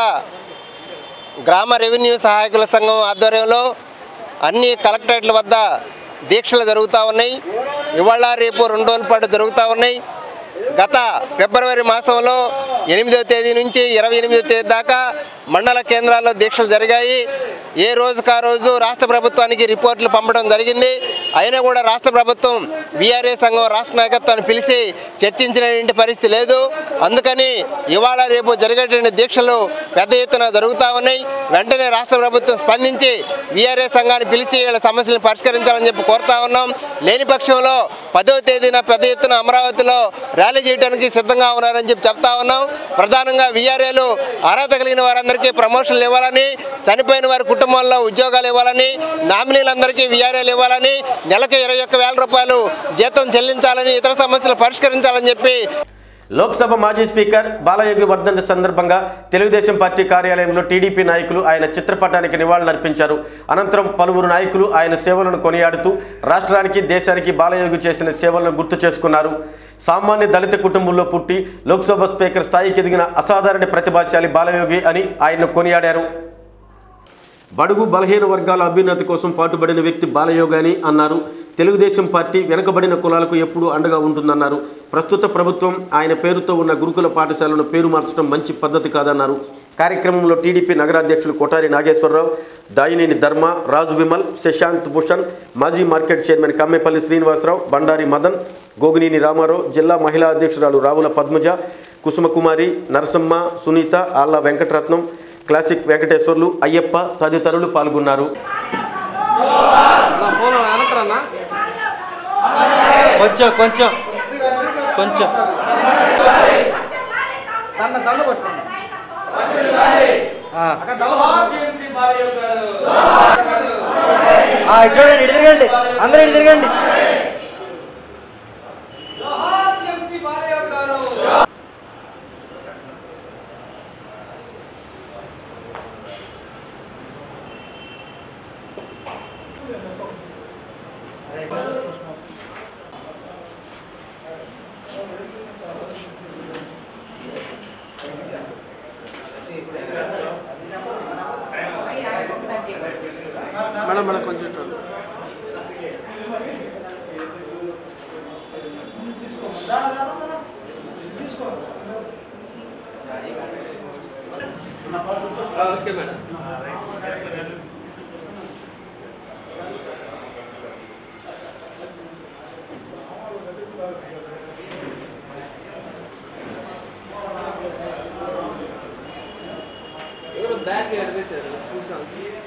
[SPEAKER 14] గ్రామ రెవెన్యూ సహాయకుల సంఘం ఆధ్వర్యంలో అన్ని కలెక్టరేట్ల వద్ద దీక్షలు జరుగుతూ ఉన్నాయి ఇవాళ రేపు రెండు రోజుల పాటు జరుగుతూ ఉన్నాయి గత ఫిబ్రవరి మాసంలో ఎనిమిదవ తేదీ నుంచి ఇరవై ఎనిమిదవ తేదీ దాకా మండల కేంద్రాల్లో దీక్షలు జరిగాయి ఏ రోజుకా రోజు రాష్ట్ర ప్రభుత్వానికి రిపోర్టులు పంపడం జరిగింది అయినా కూడా రాష్ట్ర ప్రభుత్వం బీఆర్ఏ సంఘం రాష్ట్ర నాయకత్వాన్ని పిలిచి చర్చించిన పరిస్థితి లేదు అందుకని ఇవాళ రేపు జరిగేటువంటి దీక్షలు పెద్ద ఎత్తున జరుగుతూ ఉన్నాయి వెంటనే రాష్ట్ర ప్రభుత్వం స్పందించి బీఆర్ఏ సంఘాన్ని పిలిచి వీళ్ళ సమస్యలను పరిష్కరించాలని చెప్పి కోరుతా ఉన్నాం లేని పక్షంలో పదవ తేదీన పెద్ద ఎత్తున అమరావతిలో ర్యాలీ చేయడానికి సిద్ధంగా ఉన్నారని చెప్పి చెప్తా ఉన్నాం ప్రధానంగా వీఆర్ఏలు అర్హత కలిగిన వారందరికీ ప్రమోషన్లు ఇవ్వాలని చనిపోయిన వారి కుటుంబంలో ఉద్యోగాలు ఇవ్వాలని నామినీలందరికీ వీఆర్ఏలు ఇవ్వాలని నెలకు ఇరవై ఒక్క వేల రూపాయలు జీతం చెల్లించాలని ఇతర సమస్యలు పరిష్కరించాలని చెప్పి
[SPEAKER 2] లోక్సభ మాజీ స్పీకర్ బాలయోగి వర్ధంతి సందర్భంగా తెలుగుదేశం పార్టీ కార్యాలయంలో టీడీపీ నాయకులు ఆయన చిత్రపటానికి నివాళులర్పించారు అనంతరం పలువురు నాయకులు ఆయన సేవలను కొనియాడుతూ రాష్ట్రానికి దేశానికి బాలయోగి చేసిన సేవలను గుర్తు చేసుకున్నారు సామాన్య దళిత కుటుంబంలో పుట్టి లోక్సభ స్పీకర్ స్థాయికి ఎదిగిన అసాధారణ ప్రతిభాశాలి బాలయోగి అని ఆయన్ను కొనియాడారు బడుగు బలహీన వర్గాల అభ్యున్నతి కోసం పాటుపడిన వ్యక్తి బాలయోగి అని అన్నారు తెలుగుదేశం పార్టీ వెనుకబడిన కులాలకు ఎప్పుడూ అండగా ఉంటుందన్నారు ప్రస్తుత ప్రభుత్వం ఆయన పేరుతో ఉన్న గురుకుల పాఠశాలను పేరు మార్చడం మంచి పద్ధతి కాదన్నారు కార్యక్రమంలో టీడీపీ నగరాధ్యక్షులు కోటారి నాగేశ్వరరావు దాయినేని ధర్మ రాజు విమల్ శశాంత్ భూషణ్ మాజీ మార్కెట్ చైర్మన్ కమ్మేపల్లి శ్రీనివాసరావు బండారి మదన్ గోగినేని రామారావు జిల్లా మహిళా అధ్యక్షురాలు రావుల పద్మజ కుసుమకుమారి నరసమ్మ సునీత ఆళ్ళ వెంకటరత్నం క్లాసిక్ వెంకటేశ్వర్లు అయ్యప్ప తదితరులు పాల్గొన్నారు
[SPEAKER 16] కొంచెం కొంచెం కొంచెం ఆ. ఆ, ఇటు చూడండి ఇటు తిరగండి అందరూ ఇటు తిరగండి
[SPEAKER 6] మేడం మేడం కొంచెం ఇటు.
[SPEAKER 15] ఓకే మేడం ఎవరు బ్యాగ్ ఎడబెట్టారు చూసాం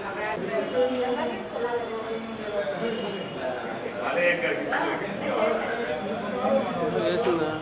[SPEAKER 15] వేసిందా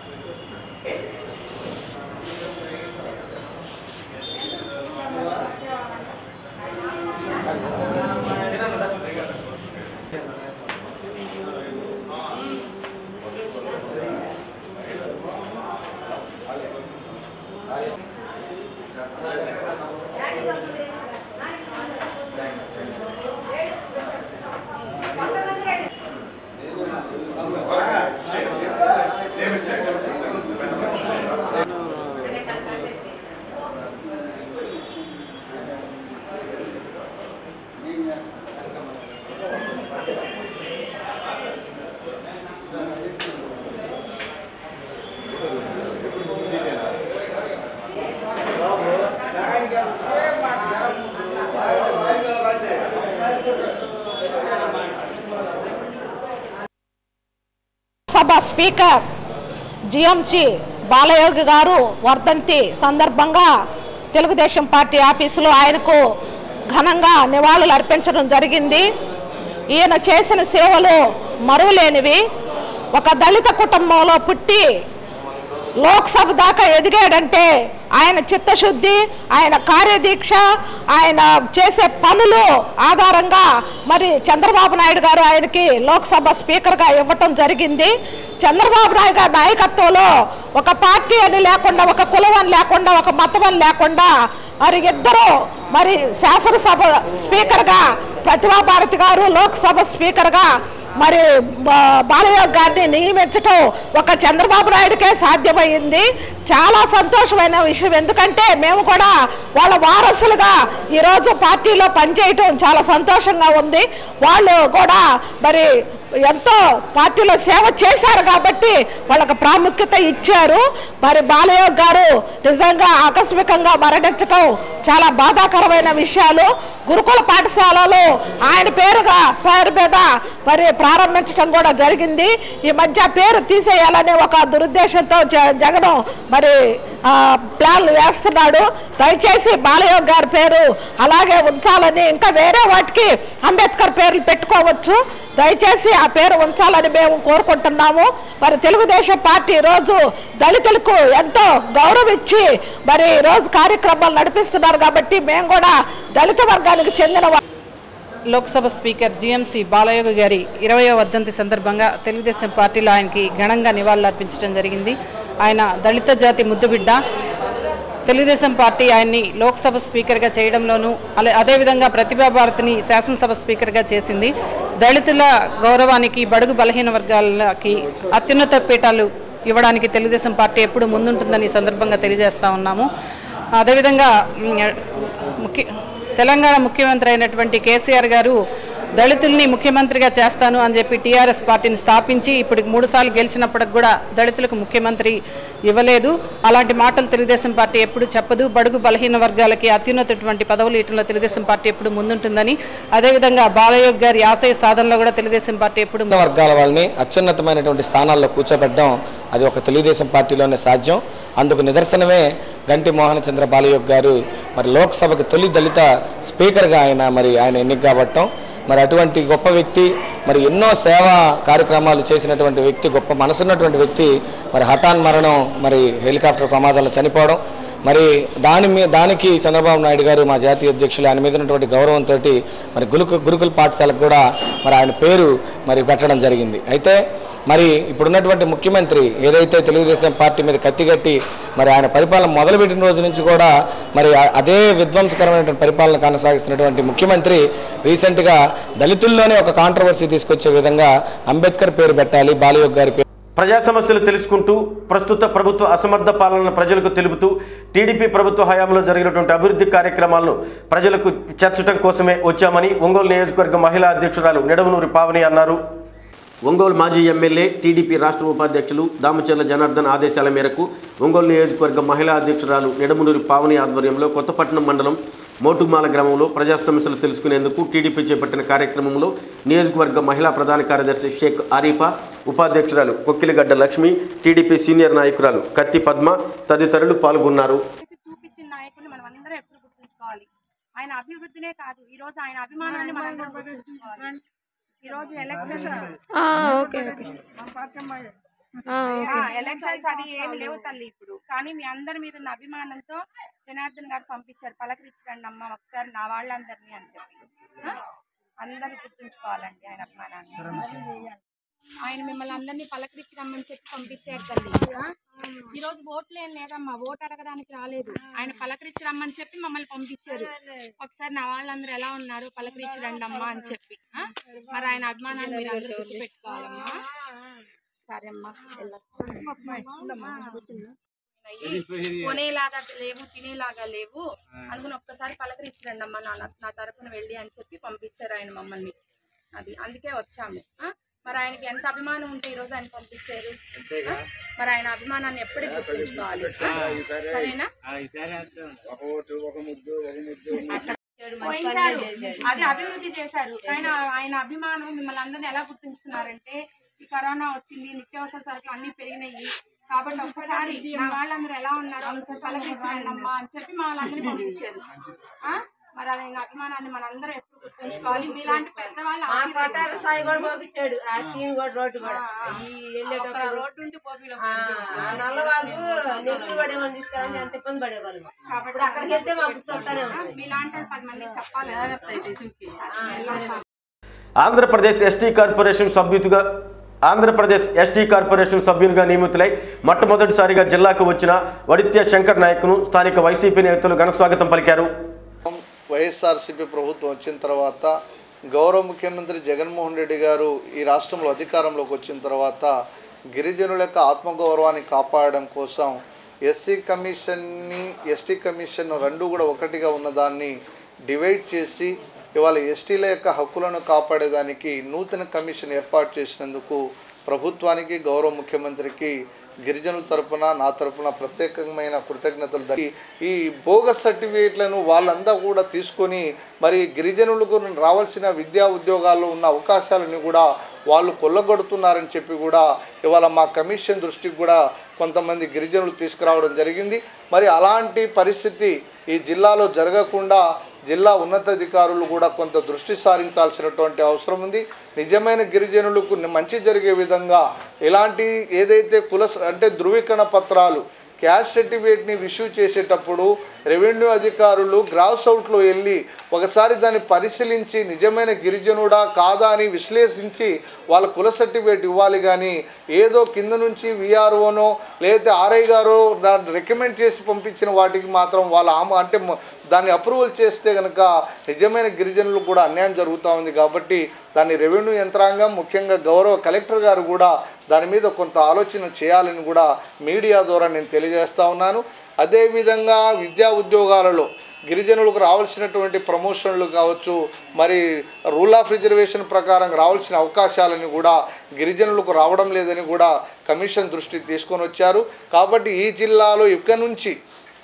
[SPEAKER 17] సభ స్పీకర్ జిఎంసి బాలయోగి గారు వర్ధంతి సందర్భంగా తెలుగుదేశం పార్టీ ఆఫీసులో ఆయనకు ఘనంగా నివాళులు అర్పించడం జరిగింది ఈయన చేసిన సేవలు మరువలేనివి ఒక దళిత కుటుంబంలో పుట్టి లోక్సభ దాకా ఎదిగాడంటే ఆయన చిత్తశుద్ధి ఆయన కార్యదీక్ష ఆయన చేసే పనులు ఆధారంగా మరి చంద్రబాబు నాయుడు గారు ఆయనకి లోక్సభ స్పీకర్గా ఇవ్వటం జరిగింది చంద్రబాబు నాయుడు గారి నాయకత్వంలో ఒక పార్టీ అని లేకుండా ఒక కులం అని లేకుండా ఒక మతం అని లేకుండా మరి ఇద్దరు మరి శాసనసభ స్పీకర్గా ప్రతిభా భారతి గారు లోక్సభ స్పీకర్గా మరి బా- బాలయోగ్ గారిని నియమించటం ఒక చంద్రబాబు నాయుడుకే సాధ్యమైంది చాలా సంతోషమైన విషయం ఎందుకంటే మేము కూడా వాళ్ళ వారసులుగా ఈరోజు పార్టీలో పనిచేయటం చాలా సంతోషంగా ఉంది వాళ్ళు కూడా మరి ఎంతో పార్టీలో సేవ చేశారు కాబట్టి వాళ్ళకి ప్రాముఖ్యత ఇచ్చారు మరి బాలయోగ్ గారు నిజంగా ఆకస్మికంగా మరణించటం చాలా బాధాకరమైన విషయాలు గురుకుల పాఠశాలలో ఆయన పేరుగా పేరు మీద మరి ప్రారంభించడం కూడా జరిగింది ఈ మధ్య పేరు తీసేయాలనే ఒక దురుద్దేశంతో జ- జగన్ మరి ఆ, ప్లాన్లు వేస్తున్నాడు దయచేసి బాలయోగ్ గారి పేరు అలాగే ఉంచాలని ఇంకా వేరే వాటికి అంబేద్కర్ పేర్లు పెట్టుకోవచ్చు దయచేసి ఆ పేరు ఉంచాలని మేము కోరుకుంటున్నాము మరి తెలుగుదేశం పార్టీ రోజు దళితులకు ఎంతో గౌరవం ఇచ్చి మరి ఈ రోజు కార్యక్రమాలు నడిపిస్తున్నారు కాబట్టి మేము కూడా దళిత వర్గానికి చెందిన వా-
[SPEAKER 18] లోక్సభ స్పీకర్ జిఎంసి బాలయోగి గారి ఇరవయో వర్ధంతి సందర్భంగా తెలుగుదేశం పార్టీలో ఆయనకి ఘనంగా నివాళులర్పించడం జరిగింది ఆయన దళిత జాతి ముద్దుబిడ్డ తెలుగుదేశం పార్టీ ఆయన్ని లోక్సభ స్పీకర్గా చేయడంలోనూ అలా అదేవిధంగా ప్రతిభా భారతిని శాసనసభ స్పీకర్గా చేసింది దళితుల గౌరవానికి బడుగు బలహీన వర్గాలకి అత్యున్నత పీఠాలు ఇవ్వడానికి తెలుగుదేశం పార్టీ ఎప్పుడు ముందుంటుందని ఈ సందర్భంగా తెలియజేస్తా ఉన్నాము అదేవిధంగా మ్, ముఖ్య తెలంగాణ ముఖ్యమంత్రి అయినటువంటి కేసీఆర్ గారు దళితుల్ని ముఖ్యమంత్రిగా చేస్తాను అని చెప్పి టీఆర్ఎస్ పార్టీని స్థాపించి ఇప్పటికి మూడుసార్లు గెలిచినప్పటికి కూడా దళితులకు ముఖ్యమంత్రి ఇవ్వలేదు అలాంటి మాటలు తెలుగుదేశం పార్టీ ఎప్పుడు చెప్పదు బడుగు బలహీన వర్గాలకి అత్యున్నతటువంటి పదవులు ఇవ్వడంలో తెలుగుదేశం పార్టీ ఎప్పుడు ముందుంటుందని అదేవిధంగా బాలయోగ్ గారి ఆశయ సాధనలో కూడా తెలుగుదేశం పార్టీ ఎప్పుడు
[SPEAKER 19] ఉన్న వర్గాల వాళ్ళని అత్యున్నతమైనటువంటి స్థానాల్లో కూర్చోబెట్టడం అది ఒక తెలుగుదేశం పార్టీలోనే సాధ్యం అందుకు నిదర్శనమే గంటి మోహన చంద్ర బాలయోగ్ గారు మరి లోక్సభకు తొలి దళిత స్పీకర్గా ఆయన మరి ఆయన ఎన్నిక కాబట్టం మరి అటువంటి గొప్ప వ్యక్తి మరి ఎన్నో సేవా కార్యక్రమాలు చేసినటువంటి వ్యక్తి గొప్ప మనసున్నటువంటి వ్యక్తి మరి హఠాన్ మరణం మరి హెలికాప్టర్ ప్రమాదంలో చనిపోవడం మరి దాని మీ దానికి చంద్రబాబు నాయుడు గారు మా జాతీయ అధ్యక్షులు ఆయన మీద ఉన్నటువంటి గౌరవంతో మరి గురుకు గురుకుల పాఠశాలకు కూడా మరి ఆయన పేరు మరి పెట్టడం జరిగింది అయితే మరి ఇప్పుడున్నటువంటి ముఖ్యమంత్రి ఏదైతే తెలుగుదేశం పార్టీ మీద కత్తిగట్టి మరి ఆయన పరిపాలన మొదలుపెట్టిన రోజు నుంచి కూడా మరి ఆ- అదే విధ్వంసకరమైనటువంటి పరిపాలన కొనసాగిస్తున్నటువంటి ముఖ్యమంత్రి రీసెంట్గా దళితుల్లోనే ఒక కాంట్రవర్సీ తీసుకొచ్చే విధంగా అంబేద్కర్ పేరు పెట్టాలి బాలయోగ్ గారి పేరు
[SPEAKER 2] ప్రజా సమస్యలు తెలుసుకుంటూ ప్రస్తుత ప్రభుత్వ అసమర్థ పాలన ప్రజలకు తెలుపుతూ టీడీపీ ప్రభుత్వ హయాంలో జరిగినటువంటి అభివృద్ధి కార్యక్రమాలను ప్రజలకు చేర్చడం కోసమే వచ్చామని ఒంగోలు నియోజకవర్గ మహిళా అధ్యక్షురాలు నిడవనూరి పావని అన్నారు ఒంగోలు మాజీ ఎమ్మెల్యే టీడీపీ రాష్ట్ర ఉపాధ్యక్షులు దామచర్ల జనార్దన్ ఆదేశాల మేరకు ఒంగోలు నియోజకవర్గ మహిళా అధ్యక్షురాలు నిడమనూరి పావని ఆధ్వర్యంలో కొత్తపట్నం మండలం మోటుమాల గ్రామంలో ప్రజా సమస్యలు తెలుసుకునేందుకు టీడీపీ చేపట్టిన కార్యక్రమంలో నియోజకవర్గ మహిళా ప్రధాన కార్యదర్శి షేక్ ఆరిఫా ఉపాధ్యక్షురాలు కొక్కిలిగడ్డ లక్ష్మి టీడీపీ సీనియర్ నాయకురాలు కత్తి పద్మ తదితరులు పాల్గొన్నారు
[SPEAKER 20] చూపించిన నాయకుడిని మనం అందరం ఎప్పుడు గుర్తుంచుకోవాలి ఆయన అభివృద్ధినే కాదు ఈ రోజు ఆయన అభిమానాన్ని మనం అందరం గుర్తుంచుకోవాలి ఈ రోజు ఎలక్షన్
[SPEAKER 21] ఓకే ఓకే
[SPEAKER 20] ఎలక్షన్స్ అవి ఏమి లేవు తల్లి ఇప్పుడు కానీ మీ అందరి మీద ఉన్న అభిమానంతో జనార్దన్ గారు పంపించారు పలకరించండి అమ్మ ఒకసారి నా వాళ్ళందరినీ అని చెప్పి ఆ? అందరూ గుర్తుంచుకోవాలండి ఆయన అభిమానాన్ని ఆయన మిమ్మల్ని అందరినీ పలకరించి రమ్మని చెప్పి పంపించారు తల్లి ఆ? ఈ రోజు ఓట్లు ఏం లేదమ్మా ఓటు అడగడానికి రాలేదు ఆయన పలకరించి రమ్మని చెప్పి మమ్మల్ని పంపించారు ఒకసారి నా వాళ్ళందరూ ఎలా ఉన్నారు పలకరించి రండి అమ్మా అని చెప్పి ఆ? మరి ఆయన అభిమానాన్ని మీరు అందరూ గుర్తుపెట్టుకోవాలమ్మా సరే అమ్మా కొనేలాగా లేవు తినేలాగా లేవు అందుకని ఒక్కసారి పలకరించరండి అమ్మా నా నా తరపున వెళ్ళి అని చెప్పి పంపించారు ఆయన మమ్మల్ని అది అందుకే వచ్చాము ఆ? మరి ఆయనకి ఎంత అభిమానం ఉంటే ఈ రోజు ఆయన పంపించారు ఆ? మరి ఆయన అభిమానాన్ని ఎప్పటికీ గుర్తుంచుకోవాలి ఆ? సరేనా పోయించారు అది అభివృద్ధి చేశారు కానీ ఆయన అభిమానం మిమ్మల్ని అందరినీ ఎలా గుర్తుంచుకున్నారంటే ఈ కరోనా వచ్చింది నిత్యావసర సరుకులు అన్ని పెరిగినాయి కాబట్టి ఒక్కసారి నా వాళ్ళందరూ ఎలా ఉన్నారు ఒకసారి పలకరించండి అమ్మా అని చెప్పి మా వాళ్ళందరినీ పంపించారు ఆ? మరి అది ఆయన అభిమానాన్ని మనందరం ఎప్పుడు గుర్తుంచుకోవాలి మీలాంటి పెద్దవాళ్ళు
[SPEAKER 21] ఆ
[SPEAKER 20] ఆశీర్వదించాలి.
[SPEAKER 21] పటారు సాయి కూడా పంపించాడు ఆ సీన్ కూడా రోడ్డు కూడా
[SPEAKER 20] ఆ,
[SPEAKER 21] ఈ
[SPEAKER 20] ఒక్క
[SPEAKER 21] వెళ్ళేటప్పుడు
[SPEAKER 20] రోడ్డు ఉంటే పోపీలో
[SPEAKER 21] ఆ, ఆ నల్లవాళ్ళు నెట్లు పడేవాళ్ళు తీసుకురాని ఎంత ఇబ్బంది పడేవాళ్ళు ఇప్పుడు అక్కడికి వెళ్తే మాకు గుర్తొస్తానే ఉంటుంది
[SPEAKER 20] మీలాంటి వాళ్ళు పది మందికి చెప్పాలి
[SPEAKER 2] ఆంధ్రప్రదేశ్ ఎస్టీ కార్పొరేషన్ సభ్యులుగా ఆంధ్రప్రదేశ్ ఎస్టీ కార్పొరేషన్ సభ్యునిగా నియమితులై మొట్టమొదటిసారిగా జిల్లాకు వచ్చిన వడిత్య శంకర్ నాయక్ను స్థానిక వైసీపీ నేతలు ఘనస్వాగతం పలికారు
[SPEAKER 22] వైఎస్ఆర్సీపీ ప్రభుత్వం వచ్చిన తర్వాత గౌరవ ముఖ్యమంత్రి జగన్మోహన్ రెడ్డి గారు ఈ రాష్ట్రంలో అధికారంలోకి వచ్చిన తర్వాత గిరిజనుల యొక్క ఆత్మగౌరవాన్ని కాపాడడం కోసం ఎస్సీ కమిషన్ని ఎస్టీ కమిషన్ రెండు కూడా ఒకటిగా ఉన్నదాన్ని డివైడ్ చేసి ఇవాళ ఎస్టీల యొక్క హక్కులను కాపాడేదానికి నూతన కమిషన్ ఏర్పాటు చేసినందుకు ప్రభుత్వానికి గౌరవ ముఖ్యమంత్రికి గిరిజనుల తరపున నా తరపున ప్రత్యేకమైన కృతజ్ఞతలు దక్కి ఈ బోగస్ సర్టిఫికేట్లను వాళ్ళంతా కూడా తీసుకొని మరి గిరిజనులకు రావాల్సిన విద్యా ఉద్యోగాల్లో ఉన్న అవకాశాలను కూడా వాళ్ళు కొల్లగొడుతున్నారని చెప్పి కూడా ఇవాళ మా కమిషన్ దృష్టికి కూడా కొంతమంది గిరిజనులు తీసుకురావడం జరిగింది మరి అలాంటి పరిస్థితి ఈ జిల్లాలో జరగకుండా జిల్లా ఉన్నతాధికారులు కూడా కొంత దృష్టి సారించాల్సినటువంటి అవసరం ఉంది నిజమైన గిరిజనులకు మంచి జరిగే విధంగా ఇలాంటి ఏదైతే కుల అంటే ధృవీకరణ పత్రాలు క్యాష్ సర్టిఫికేట్ని ఇష్యూ చేసేటప్పుడు రెవెన్యూ అధికారులు గ్రాస్ అవుట్లో వెళ్ళి ఒకసారి దాన్ని పరిశీలించి నిజమైన గిరిజనుడా కాదా అని విశ్లేషించి వాళ్ళ కుల సర్టిఫికేట్ ఇవ్వాలి కానీ ఏదో కింద నుంచి విఆర్ఓనో లేదా ఆర్ఐ గారో దాన్ని రికమెండ్ చేసి పంపించిన వాటికి మాత్రం వాళ్ళ ఆమ అంటే మ- దాన్ని అప్రూవల్ చేస్తే కనుక నిజమైన గిరిజనులకు కూడా అన్యాయం జరుగుతూ ఉంది కాబట్టి దాన్ని రెవెన్యూ యంత్రాంగం ముఖ్యంగా గౌరవ కలెక్టర్ గారు కూడా దాని మీద కొంత ఆలోచన చేయాలని కూడా మీడియా ద్వారా నేను తెలియజేస్తా ఉన్నాను అదేవిధంగా విద్యా ఉద్యోగాలలో గిరిజనులకు రావాల్సినటువంటి ప్రమోషన్లు కావచ్చు మరి రూల్ ఆఫ్ రిజర్వేషన్ ప్రకారం రావాల్సిన అవకాశాలని కూడా గిరిజనులకు రావడం లేదని కూడా కమిషన్ దృష్టికి తీసుకొని వచ్చారు కాబట్టి ఈ జిల్లాలో ఇక నుంచి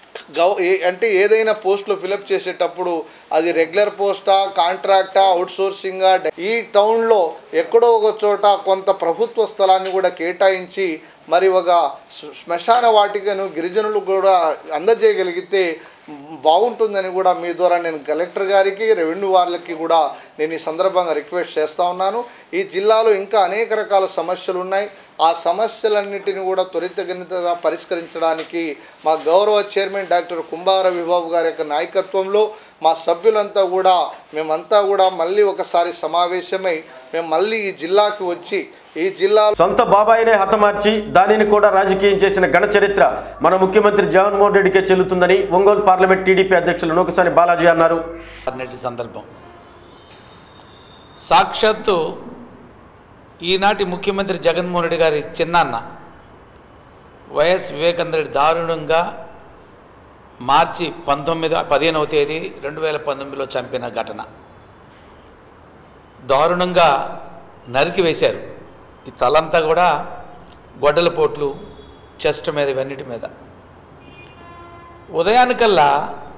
[SPEAKER 22] గవ ఏ- అంటే ఏదైనా పోస్టులు ఫిలప్ చేసేటప్పుడు అది రెగ్యులర్ పోస్టా కాంట్రాక్టా అవుట్సోర్సింగా ఈ టౌన్లో ఎక్కడో ఒక చోట కొంత ప్రభుత్వ స్థలాన్ని కూడా కేటాయించి మరి ఒక శ్మ- శ్మశాన వాటికను గిరిజనులు కూడా అందజేయగలిగితే బాగుంటుందని కూడా మీ ద్వారా నేను కలెక్టర్ గారికి రెవెన్యూ వాళ్ళకి కూడా నేను ఈ సందర్భంగా రిక్వెస్ట్ చేస్తూ ఉన్నాను ఈ జిల్లాలో ఇంకా అనేక రకాల సమస్యలు ఉన్నాయి ఆ సమస్యలన్నిటిని కూడా త్వరితగతిన పరిష్కరించడానికి మా గౌరవ చైర్మన్ డాక్టర్ కుంభార విబాబు గారి యొక్క నాయకత్వంలో మా సభ్యులంతా కూడా మేమంతా కూడా మళ్ళీ ఒకసారి సమావేశమై మేము మళ్ళీ ఈ జిల్లాకి వచ్చి ఈ జిల్లా
[SPEAKER 2] సొంత బాబాయినే హతమార్చి దానిని కూడా రాజకీయం చేసిన ఘన చరిత్ర మన ముఖ్యమంత్రి జగన్మోహన్ రెడ్డికే చెల్లుతుందని ఒంగోలు పార్లమెంట్ టీడీపీ అధ్యక్షులు నూకసాని బాలాజీ అన్నారు
[SPEAKER 23] నేటి సందర్భం సాక్షాత్తు ఈనాటి ముఖ్యమంత్రి జగన్మోహన్ రెడ్డి గారి చిన్నాన్న వైఎస్ వివేకానంద రెడ్డి దారుణంగా మార్చి పంతొమ్మిది పదిహేనవ తేదీ రెండు వేల పంతొమ్మిదిలో చంపిన ఘటన దారుణంగా నరికి వేశారు ఈ తలంతా కూడా గొడ్డల పోట్లు చెస్ట్ మీద ఇవన్నిటి మీద ఉదయానికల్లా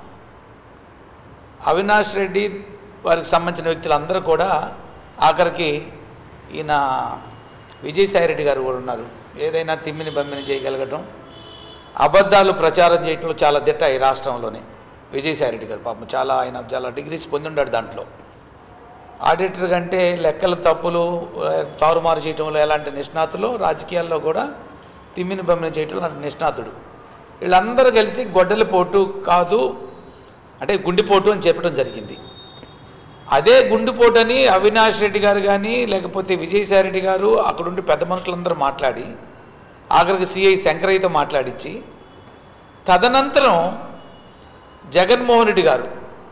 [SPEAKER 23] అవినాష్ రెడ్డి వారికి సంబంధించిన వ్యక్తులు అందరూ కూడా ఆఖరికి ఈయన విజయసాయి రెడ్డి గారు కూడా ఉన్నారు ఏదైనా తిమ్మిని బమ్మిని చేయగలగటం అబద్ధాలు ప్రచారం చేయటంలో చాలా దిట్ట ఈ రాష్ట్రంలోనే విజయసాయి రెడ్డి గారు పాపం చాలా ఆయన చాలా డిగ్రీస్ పొంది ఉన్నాడు దాంట్లో ఆడిటర్ కంటే లెక్కల తప్పులు ఆ, తారుమారు చేయటంలో ఎలాంటి నిష్ణాతులు రాజకీయాల్లో కూడా తిమ్మిని బమ్మిని చేయటంలో నాకు నిష్ణాతుడు వీళ్ళందరూ కలిసి గొడ్డలి పోటు కాదు అంటే గుండెపోటు అని చెప్పడం జరిగింది అదే గుండెపోటు అని అవినాష్ రెడ్డి గారు కానీ లేకపోతే విజయసాయి రెడ్డి గారు అక్కడుండి పెద్ద మనుషులందరూ మాట్లాడి ఆఖరికి సిఐ శంకరయ్యతో మాట్లాడించి తదనంతరం జగన్మోహన్ రెడ్డి గారు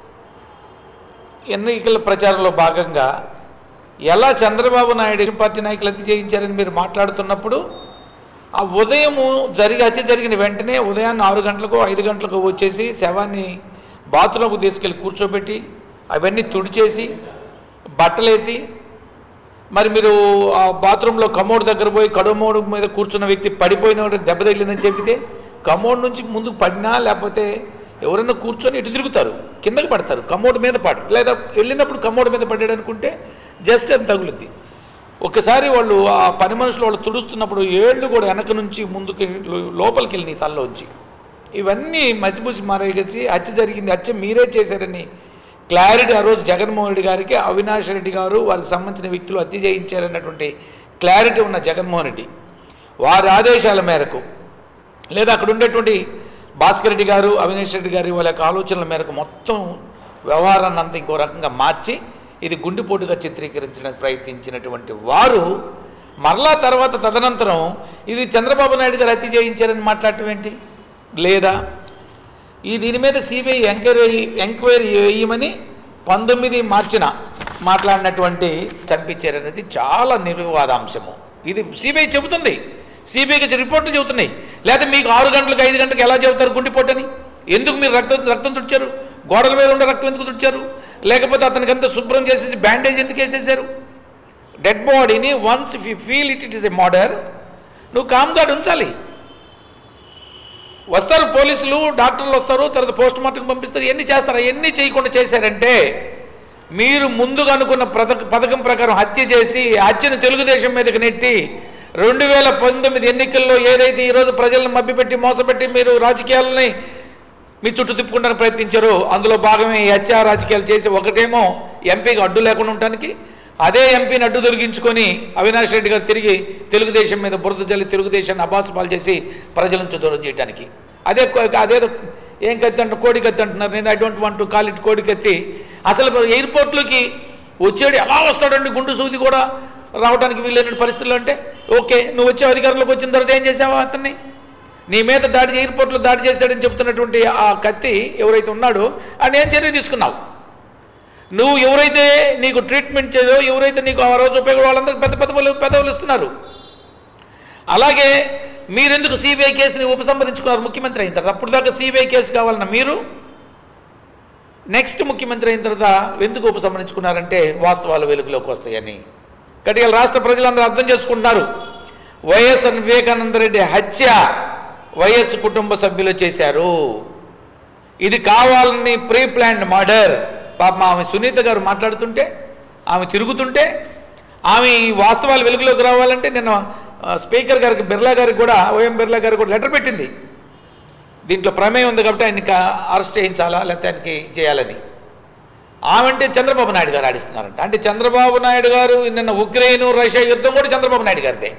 [SPEAKER 23] ఎన్నికల ప్రచారంలో భాగంగా ఎలా చంద్రబాబు నాయుడు పార్టీ నాయకులు అతి చేయించారని మీరు మాట్లాడుతున్నప్పుడు ఆ ఉదయము జరిగి హత్య జరిగిన వెంటనే ఉదయాన్నే ఆరు గంటలకు ఐదు గంటలకు వచ్చేసి శవాన్ని బాత్రూంకు తీసుకెళ్ళి కూర్చోబెట్టి అవన్నీ తుడిచేసి బట్టలేసి మరి మీరు ఆ బాత్రూంలో కమోడ్ దగ్గర పోయి కడమోడ్ మీద కూర్చున్న వ్యక్తి పడిపోయిన వాడు దెబ్బ తగిలిందని చెబితే కమోడ్ నుంచి ముందుకు పడినా లేకపోతే ఎవరైనా కూర్చొని ఇటు తిరుగుతారు కిందకి పడతారు కమోడ్ మీద పడు లేదా వెళ్ళినప్పుడు కమోడ్ మీద పడ్డాడు అనుకుంటే జస్ట్ అది తగులుద్ది ఒకసారి వాళ్ళు ఆ పని మనుషులు వాళ్ళు తుడుస్తున్నప్పుడు ఏళ్ళు కూడా వెనక నుంచి ముందుకు లో- లోపలికి వెళ్ళి తల్లోంచి ఇవన్నీ మసిపూసి మారేసి హత్య జరిగింది హత్య మీరే చేశారని క్లారిటీ ఆ రోజు జగన్మోహన్ రెడ్డి గారికి అవినాష్ రెడ్డి గారు వారికి సంబంధించిన వ్యక్తులు హత్య చేయించారన్నటువంటి క్లారిటీ ఉన్న జగన్మోహన్ రెడ్డి వారి ఆదేశాల మేరకు లేదా అక్కడ ఉండేటువంటి భాస్కర్ రెడ్డి గారు అవినాష్ రెడ్డి గారి వాళ్ళ యొక్క ఆలోచనల మేరకు మొత్తం వ్యవహారాన్ని అంతా ఇంకో రకంగా మార్చి ఇది గుండెపోటుగా చిత్రీకరించడానికి ప్రయత్నించినటువంటి వారు మరలా తర్వాత తదనంతరం ఇది చంద్రబాబు నాయుడు గారు హత్య చేయించారని మాట్లాడటం ఏంటి లేదా ఈ దీని మీద సిబిఐ ఎంక్వైరీ ఎంక్వైరీ వేయమని పంతొమ్మిది మార్చిన మాట్లాడినటువంటి చంపించారనేది చాలా నిర్వివాదాంశము ఇది సిబిఐ చెబుతుంది సిబిఐకి రిపోర్ట్లు చెబుతున్నాయి లేదా మీకు ఆరు గంటలకు ఐదు గంటలకు ఎలా చెబుతారు గుండెపోటని ఎందుకు మీరు రక్తం రక్తం తుడిచారు గోడల మీద ఉండే రక్తం ఎందుకు తుడిచారు లేకపోతే అతనికి అంతా శుభ్రం చేసేసి బ్యాండేజ్ ఎందుకు వేసేసారు డెడ్ బాడీని once if you feel it it is a murder నువ్వు కామ్గా ఉంచాలి వస్తారు పోలీసులు డాక్టర్లు వస్తారు తర్వాత పోస్ట్ మార్టం పంపిస్తారు ఎన్ని చేస్తారు ఎన్ని చేయకుండా చేశారంటే మీరు ముందుగా అనుకున్న పథక పథకం ప్రకారం హత్య చేసి హత్యను తెలుగుదేశం మీదకి నెట్టి రెండు వేల పంతొమ్మిది ఎన్నికల్లో ఏదైతే ఈరోజు ప్రజలను మభ్యపెట్టి మోసపెట్టి మీరు రాజకీయాలని మీ చుట్టూ తిప్పుకుంటానికి ప్రయత్నించారో అందులో భాగమే ఈ హత్య రాజకీయాలు చేసి ఒకటేమో ఎంపీకి అడ్డు లేకుండా ఉండటానికి అదే ఎంపీని అడ్డు తొలగించుకొని అవినాష్ రెడ్డి గారు తిరిగి తెలుగుదేశం మీద బురద జల్లి తెలుగుదేశాన్ని అబాసపాలు చేసి ప్రజల నుంచి దూరం చేయడానికి అదే కో- అదేదో ఏం కత్తి అంటారు కోడి కత్తి అంటున్నారు నేను I don't want to call it కోడి కత్తి అసలు ఎయిర్పోర్ట్లోకి వచ్చాడు ఎలా వస్తాడండి గుండు సూది కూడా రావడానికి వీలైన పరిస్థితులు అంటే ఓకే నువ్వు వచ్చే అధికారంలోకి వచ్చిన తర్వాత ఏం చేసావా అతన్ని నీ మీద దాడి చే- ఎయిర్పోర్ట్లో దాడి చేశాడని చెప్తున్నటువంటి ఆ కత్తి ఎవరైతే ఉన్నాడో ఆయన ఏం చర్య తీసుకున్నావు నువ్వు ఎవరైతే నీకు ట్రీట్మెంట్ చేయదో ఎవరైతే నీకు ఆ రోజు ఉపయోగ వాళ్ళందరికీ పెద్ద పెద్ద పదవులు- పదవులు ఇస్తున్నారు అలాగే మీరెందుకు సిబిఐ కేసుని ఉపసంహరించుకున్నారు ముఖ్యమంత్రి అయిన తర్వాత అప్పుడు దాకా సిబిఐ కేసు కావాలన్న మీరు నెక్స్ట్ ముఖ్యమంత్రి అయిన తర్వాత ఎందుకు ఉపసంహరించుకున్నారంటే వాస్తవాలు వెలుగులోకి వస్తాయని కాబట్టి ఇలా రాష్ట్ర ప్రజలందరూ అర్థం చేసుకుంటున్నారు వైఎస్ వివేకానంద రెడ్డి హత్య వైఎస్ కుటుంబ సభ్యులు చేశారు ఇది కావాలని ప్రీ ప్లాన్డ్ మర్డర్ పాపం ఆమె సునీత గారు మాట్లాడుతుంటే ఆమె తిరుగుతుంటే ఆమె ఈ వాస్తవాలు వెలుగులోకి రావాలంటే నిన్న ఆ, స్పీకర్ గారికి బిర్లా గారికి కూడా ఓఎం బిర్లా గారికి కూడా లెటర్ పెట్టింది దీంట్లో ప్రమేయం ఉంది కాబట్టి ఆయనకి అరెస్ట్ చేయించాలా లేకపోతే ఆయనకి చేయాలని ఆమె అంటే చంద్రబాబు నాయుడు గారు ఆడిస్తున్నారంట అంటే చంద్రబాబు నాయుడు గారు నిన్న ఉక్రెయిన్ రష్యా యుద్ధం కూడా చంద్రబాబు నాయుడు గారిదే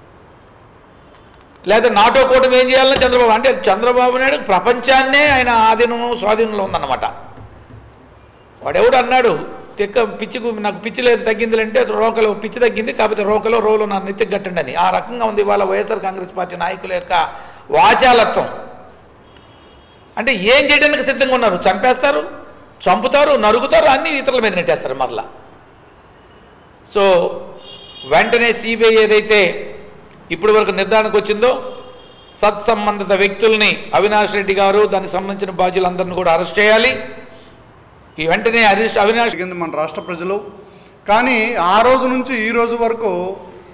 [SPEAKER 23] లేదా నాటో కూటమి ఏం చేయాలని చంద్రబాబు అంటే చంద్రబాబు నాయుడు ప్రపంచాన్నే ఆయన ఆధీనం స్వాధీనంలో ఉందన్నమాట వాడెవడు అన్నాడు తిక్క పిచ్చికు నాకు పిచ్చి లేదు తగ్గింది అంటే రోకలో పిచ్చి తగ్గింది కాకపోతే రోకలో రోలు నా నెత్తికి కట్టండి అని ఆ రకంగా ఉంది ఇవాళ వైఎస్ఆర్ కాంగ్రెస్ పార్టీ నాయకుల యొక్క వాచాలత్వం అంటే ఏం చేయడానికి సిద్ధంగా ఉన్నారు చంపేస్తారు చంపుతారు నరుగుతారు అన్ని ఇతరుల మీద నెట్టేస్తారు మరలా సో వెంటనే సిబిఐ ఏదైతే ఇప్పటి వరకు నిర్ధారణకు వచ్చిందో సత్సంబంధిత వ్యక్తుల్ని అవినాష్ రెడ్డి గారు దానికి సంబంధించిన బాధ్యులందరినీ కూడా అరెస్ట్ చేయాలి ఈ వెంటనే హరీష్ అవినాష్
[SPEAKER 12] జరిగింది మన రాష్ట్ర ప్రజలు కానీ ఆ రోజు నుంచి ఈ రోజు వరకు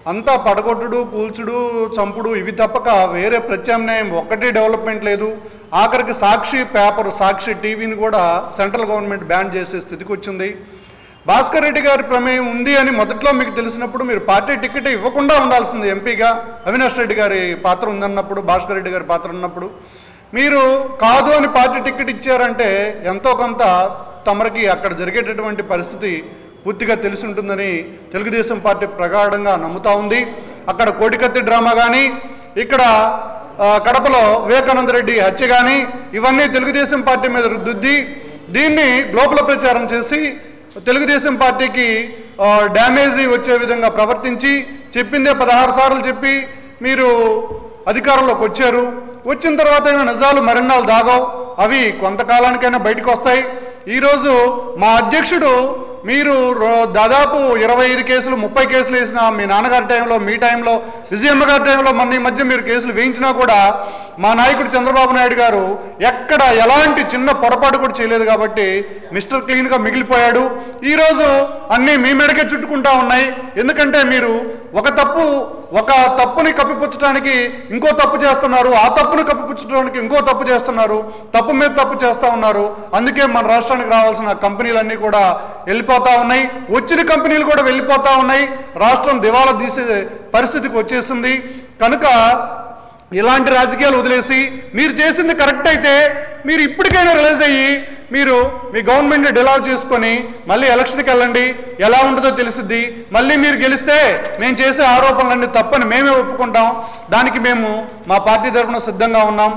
[SPEAKER 1] అంతా పడగొట్టుడు కూల్చుడు చంపుడు ఇవి తప్పక వేరే ప్రత్యామ్నాయం ఒక్కటే డెవలప్మెంట్ లేదు ఆఖరికి సాక్షి పేపర్ సాక్షి టీవీని కూడా సెంట్రల్ గవర్నమెంట్ బ్యాన్ చేసే స్థితికి వచ్చింది భాస్కర్ రెడ్డి గారి ప్రమేయం ఉంది అని మొదట్లో మీకు తెలిసినప్పుడు మీరు పార్టీ టికెట్ ఇవ్వకుండా ఉండాల్సింది ఎంపీగా అవినాష్ రెడ్డి గారి పాత్ర ఉందన్నప్పుడు భాస్కర్ రెడ్డి గారి పాత్ర ఉన్నప్పుడు మీరు కాదు అని పార్టీ టికెట్ ఇచ్చారంటే ఎంతో కొంత తమరికి అక్కడ జరిగేటటువంటి పరిస్థితి పూర్తిగా తెలిసి ఉంటుందని తెలుగుదేశం పార్టీ ప్రగాఢంగా నమ్ముతా ఉంది అక్కడ కోడికత్తి డ్రామా కానీ ఇక్కడ ఆ, కడపలో వివేకానంద రెడ్డి హత్య కానీ ఇవన్నీ తెలుగుదేశం పార్టీ మీద రుద్దుద్ది దీన్ని గ్లోబల్ ప్రచారం చేసి తెలుగుదేశం పార్టీకి ఆ, డ్యామేజీ వచ్చే విధంగా ప్రవర్తించి చెప్పిందే పదహారు సార్లు చెప్పి మీరు అధికారంలోకి వచ్చారు వచ్చిన తర్వాత అయినా నిజాలు మరిన్నాళ్ళు దాగవు అవి కొంతకాలానికైనా బయటకు వస్తాయి ఈరోజు మా అధ్యక్షుడు మీరు రో- దాదాపు ఇరవై ఐదు కేసులు ముప్పై కేసులు వేసిన మీ నాన్నగారి టైంలో మీ టైంలో విజయమ్మ గారి టైంలో మొన్న ఈ మధ్య మీరు కేసులు వేయించినా కూడా మా నాయకుడు చంద్రబాబు నాయుడు గారు ఎక్కడ ఎలాంటి చిన్న పొరపాటు కూడా చేయలేదు కాబట్టి మిస్టర్ క్లీన్గా మిగిలిపోయాడు ఈరోజు అన్నీ మీ మెడకే చుట్టుకుంటా ఉన్నాయి ఎందుకంటే మీరు ఒక తప్పు ఒక తప్పుని కప్పిపుచ్చడానికి ఇంకో తప్పు చేస్తున్నారు ఆ తప్పుని కప్పిపుచ్చడానికి ఇంకో తప్పు చేస్తున్నారు తప్పు మీద తప్పు చేస్తూ ఉన్నారు అందుకే మన రాష్ట్రానికి రావాల్సిన కంపెనీలన్నీ కూడా వెళ్ళిపోతా ఉన్నాయి వచ్చిన కంపెనీలు కూడా వెళ్ళిపోతా ఉన్నాయి రాష్ట్రం దివాలా తీసే పరిస్థితికి వచ్చేసింది కనుక ఇలాంటి రాజకీయాలు వదిలేసి మీరు చేసింది కరెక్ట్ అయితే మీరు ఇప్పటికైనా రిలీజ్ అయ్యి మీరు మీ గవర్నమెంట్ని డిలావ్ చేసుకొని మళ్ళీ ఎలక్షన్కి వెళ్ళండి ఎలా ఉంటుందో తెలిసిద్ది మళ్ళీ మీరు గెలిస్తే మేము చేసే ఆరోపణలన్నీ తప్పని మేమే ఒప్పుకుంటాం దానికి మేము మా పార్టీ తరఫున సిద్ధంగా ఉన్నాం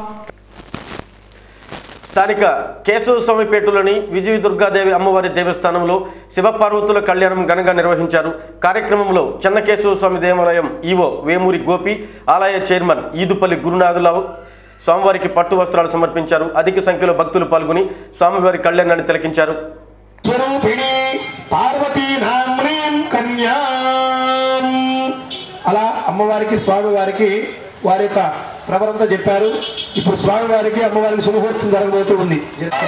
[SPEAKER 2] స్థానిక కేశవస్వామిపేటలోని విజయ దుర్గాదేవి అమ్మవారి దేవస్థానంలో శివపార్వతుల కళ్యాణం ఘనంగా నిర్వహించారు కార్యక్రమంలో చెన్నకేశవస్వామి దేవాలయం ఈవో వేమూరి గోపి ఆలయ చైర్మన్ ఈదుపల్లి గురునాథులరావు స్వామివారికి పట్టు వస్త్రాలు సమర్పించారు అధిక సంఖ్యలో భక్తులు పాల్గొని స్వామివారి కళ్యాణాన్ని తిలకించారు
[SPEAKER 7] స్వరూపిణి పార్వతీ నామ్రీం కన్యాం అలా అమ్మవారికి స్వామివారికి వారి యొక్క ప్రవరంతో చెప్పారు ఇప్పుడు స్వామివారికి అమ్మవారికి శుభముహూర్తం జరగబోతూ ఉంది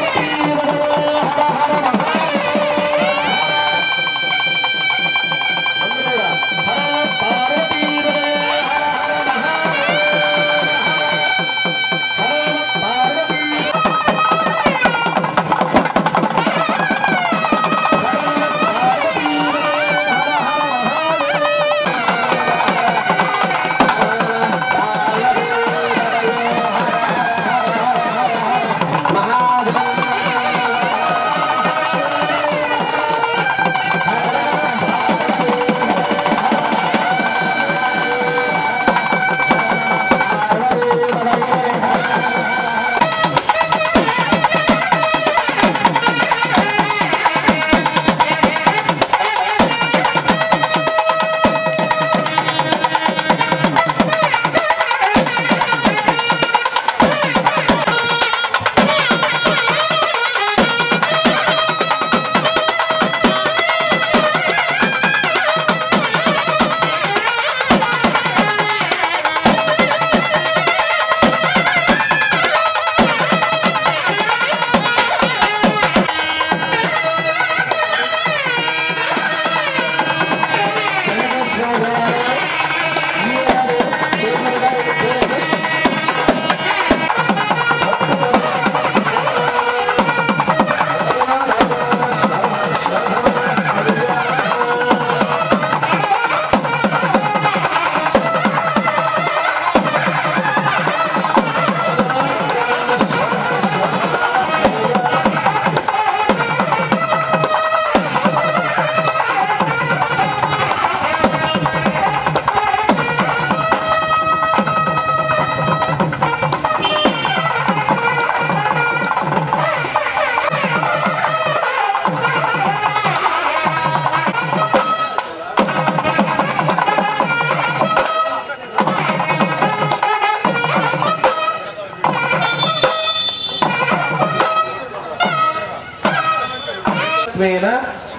[SPEAKER 4] त्वेन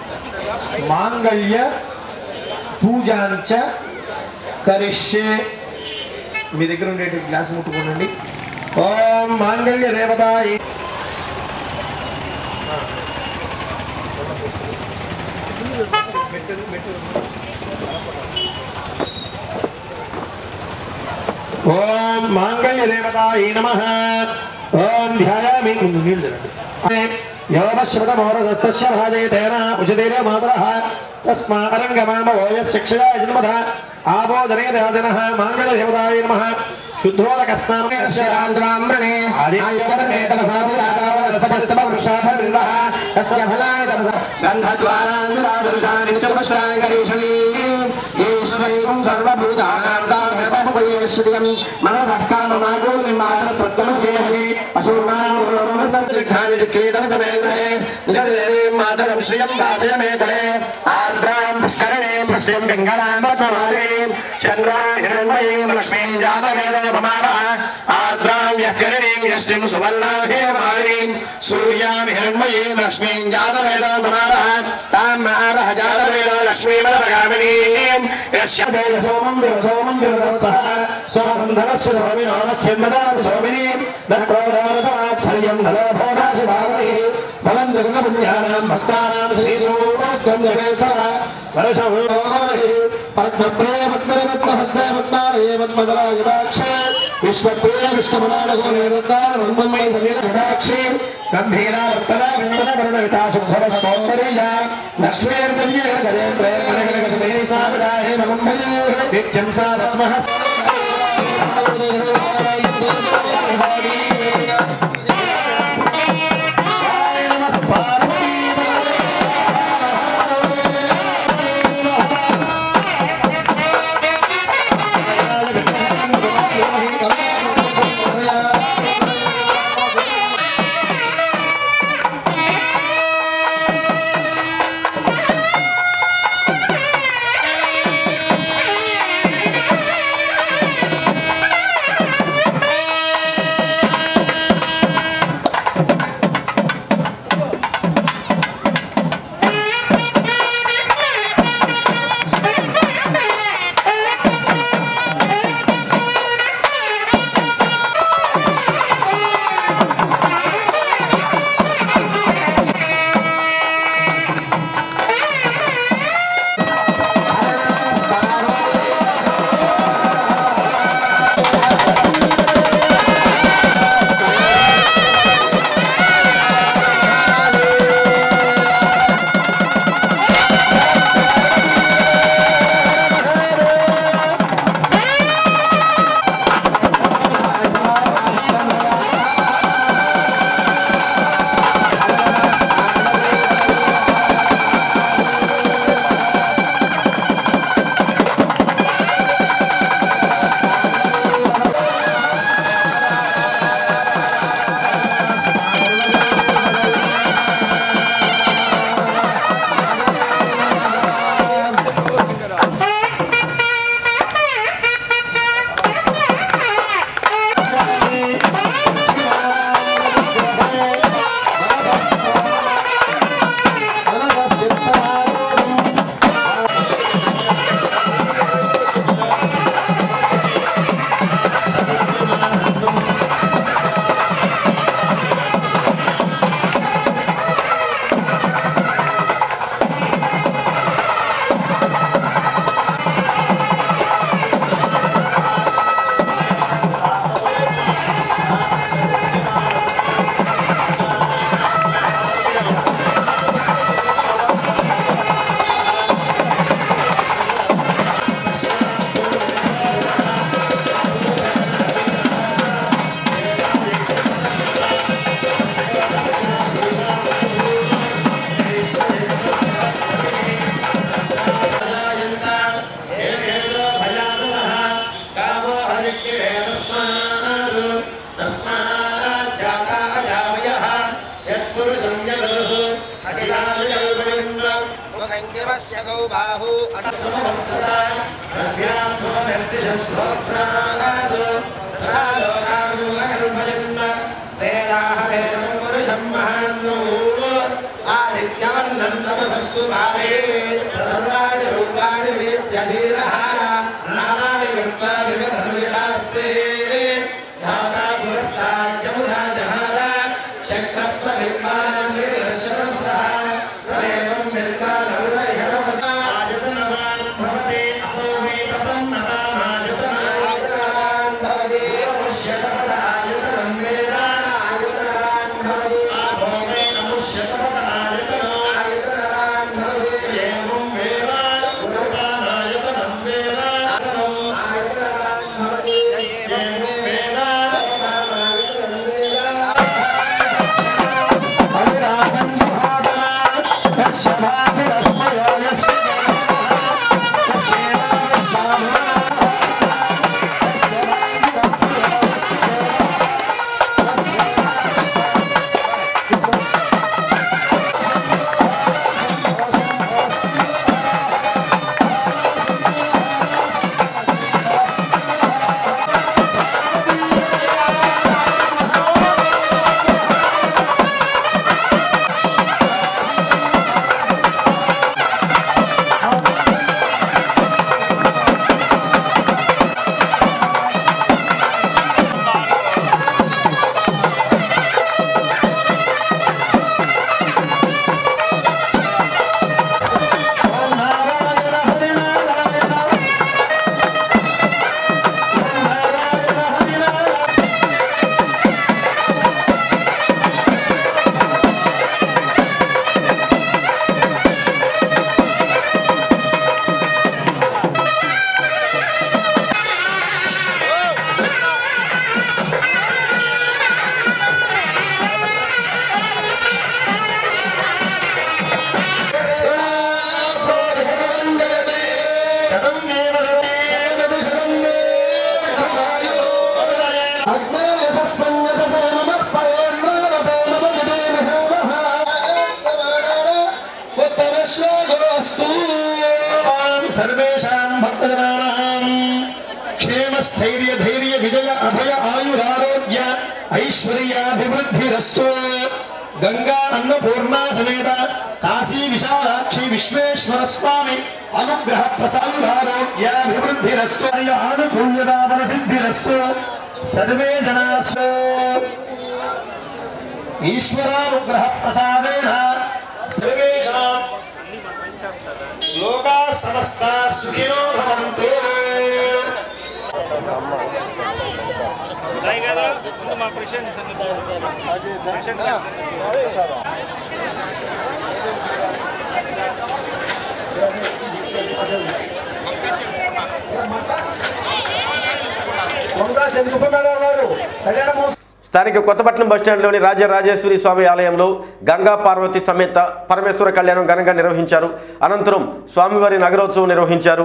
[SPEAKER 4] मांगल्य పూజాంచ కరిష్యే మీ దగ్గర ఉండే గ్లాస్ ముట్టుకోనండి ఓం మాంగళ్య దేవతాయి ఓం మాంగళ్య దేవతాయ నమః ఓం ధ్యాయామి ముందు నీళ్ళు తినండి యోగశ్రవతమోరదస్తస్య భాజే తేన ఉచితేన మాతరః తస్మారంగమామ ఓయశిక్షయా జన్మధ ఆబోధనే రాజనః మాంగళ్య దేవతాయ నమః శుద్ధోదకస్నామనే ఆదిత్యవర్ణే తమసాభిలాదావరసపస్తమవృషాధర్విందః తస్య ఫలాని తమస గంధద్వారాంధ్రాదుర్గాని చతుష్టాంగరీషణీ ఈశ్వరైకం సర్వభూతానాం తామేశ్వర్యం మనసః కామమాగో నిమాత సత్కమజేహే పశూర్మాణి చిక్రీతం సమేగ్రే నిజదేవీ మాతరం శ్రియం దాసయ మేకలే ఆర్ద్రాం పుష్కరణే పుష్టిం పింగళాం పద్మమాలీం చంద్రాం హిరణ్మయీం లక్ష్మీం జాతవేదోపమాన ఆర్ద్రాం యఃకరణీం యష్టిం సువర్ణాభేమాలీం సూర్యాం హిరణ్మయీం లక్ష్మీం జాతవేదోపమాన తాం ఆరహ జాతవేదో లక్ష్మీమలపగామినీం యస్య సోమం దేవ సోమం దేవదవసః సోమం ధనస్య సోమినో నక్షేమదాన సోమినీం నక్రోధవసమాత్సర్యం నలోభోదాసి భావై బలం జగన్పుణ్యానాం భక్తానాం శ్రీసూక్తం జగేశ్వర వరషోహి పద్మప్రియ పద్మని పద్మహస్తే పద్మాలే పద్మదలాయదాక్ష విశ్వప్రియ విష్ణుమనాడగో నిరుద్ధార మన్మన్మయ సమేత గదాక్షి గంభీరా వర్తన విందన వరుణ వితాశం సరస సౌందర్య లక్ష్మీర్దవ్య గజేంద్ర కనకనక సావిదాహే నమం భజే నిత్యం సా పద్మః
[SPEAKER 6] సంగమస్య గౌ బాహు ఆదిత్యవర్ణం తమసస్సు భావే సర్వాణి రూపాణి వేద్యధీరః నామాని విద్వా వివిధర్మిలాస్తే ధాతా పురస్తాద్యముధా జహార శక్తత్వ నిర్మాణం విరశరసః ప్రవేగం నిర్మాణముదయహరమతాయుతనవాన్ భవతే అసౌమే తపన్నతామాయుతనాయుతనవాన్ భవ
[SPEAKER 4] तथास्तु सर्वेषां भक्तजनानां क्षेमस्थैर्य धैर्य विजय अभय आयुरारोग्य ऐश्वर्याभिवृद्धिरस्तु गंगा अन्नपूर्णा समेत काशी विशालाक्षी विश्वेश्वर स्वामी अनुग्रह प्रसादारोग्याभिवृद्धिरस्तु आनुकूल्यता सिद्धिरस्तु सर्वे जनासो ईश्वरानुग्रह प्रसादेन सर्वेषां लोका समस्ता सुखिनो भवन्तु వంగా చంద్రకుమారావు గారు కళ్యాణ మహోత్సవం
[SPEAKER 2] స్థానిక కొత్తపట్నం బస్టాండ్లోని రాజరాజేశ్వరి స్వామి ఆలయంలో గంగా పార్వతి సమేత పరమేశ్వర కళ్యాణం ఘనంగా నిర్వహించారు అనంతరం స్వామివారి నగరోత్సవం నిర్వహించారు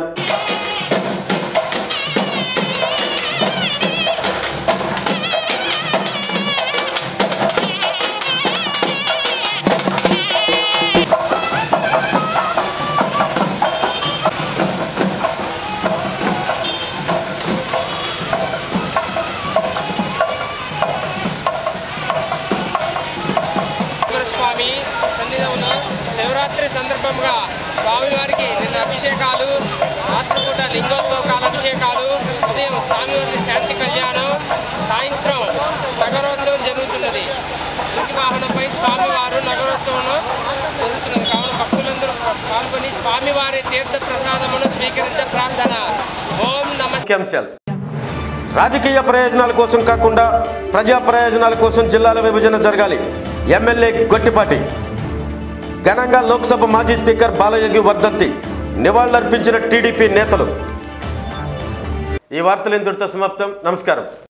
[SPEAKER 3] స్వామి సన్నిధంలో శివరాత్రి సందర్భంగా స్వామివారికి నిన్న అభిషేకాలు రాత్రిపూట లింగోద్భవకాల అభిషేకాలు ఉదయం స్వామివారి శాంతి కళ్యాణం సాయంత్రం నగరోత్సవం జరుగుతున్నది ఇంటి వాహనంపై స్వామివారు నగరోత్సవంలో జరుగుతున్నది కావున భక్తులందరూ పాల్గొని స్వామివారి తీర్థ ప్రసాదమును స్వీకరించ ప్రార్థన ఓం నమ
[SPEAKER 2] ముఖ్యాంశాలు రాజకీయ ప్రయోజనాల కోసం కాకుండా ప్రజా ప్రయోజనాల కోసం జిల్లాల విభజన జరగాలి ఎమ్మెల్యే గొట్టిపాటి ఘనంగా లోక్సభ మాజీ స్పీకర్ బాలయోగి వర్ధంతి నివాళులర్పించిన టీడీపీ నేతలు ఈ వార్తలు ఇంతటితో సమాప్తం నమస్కారం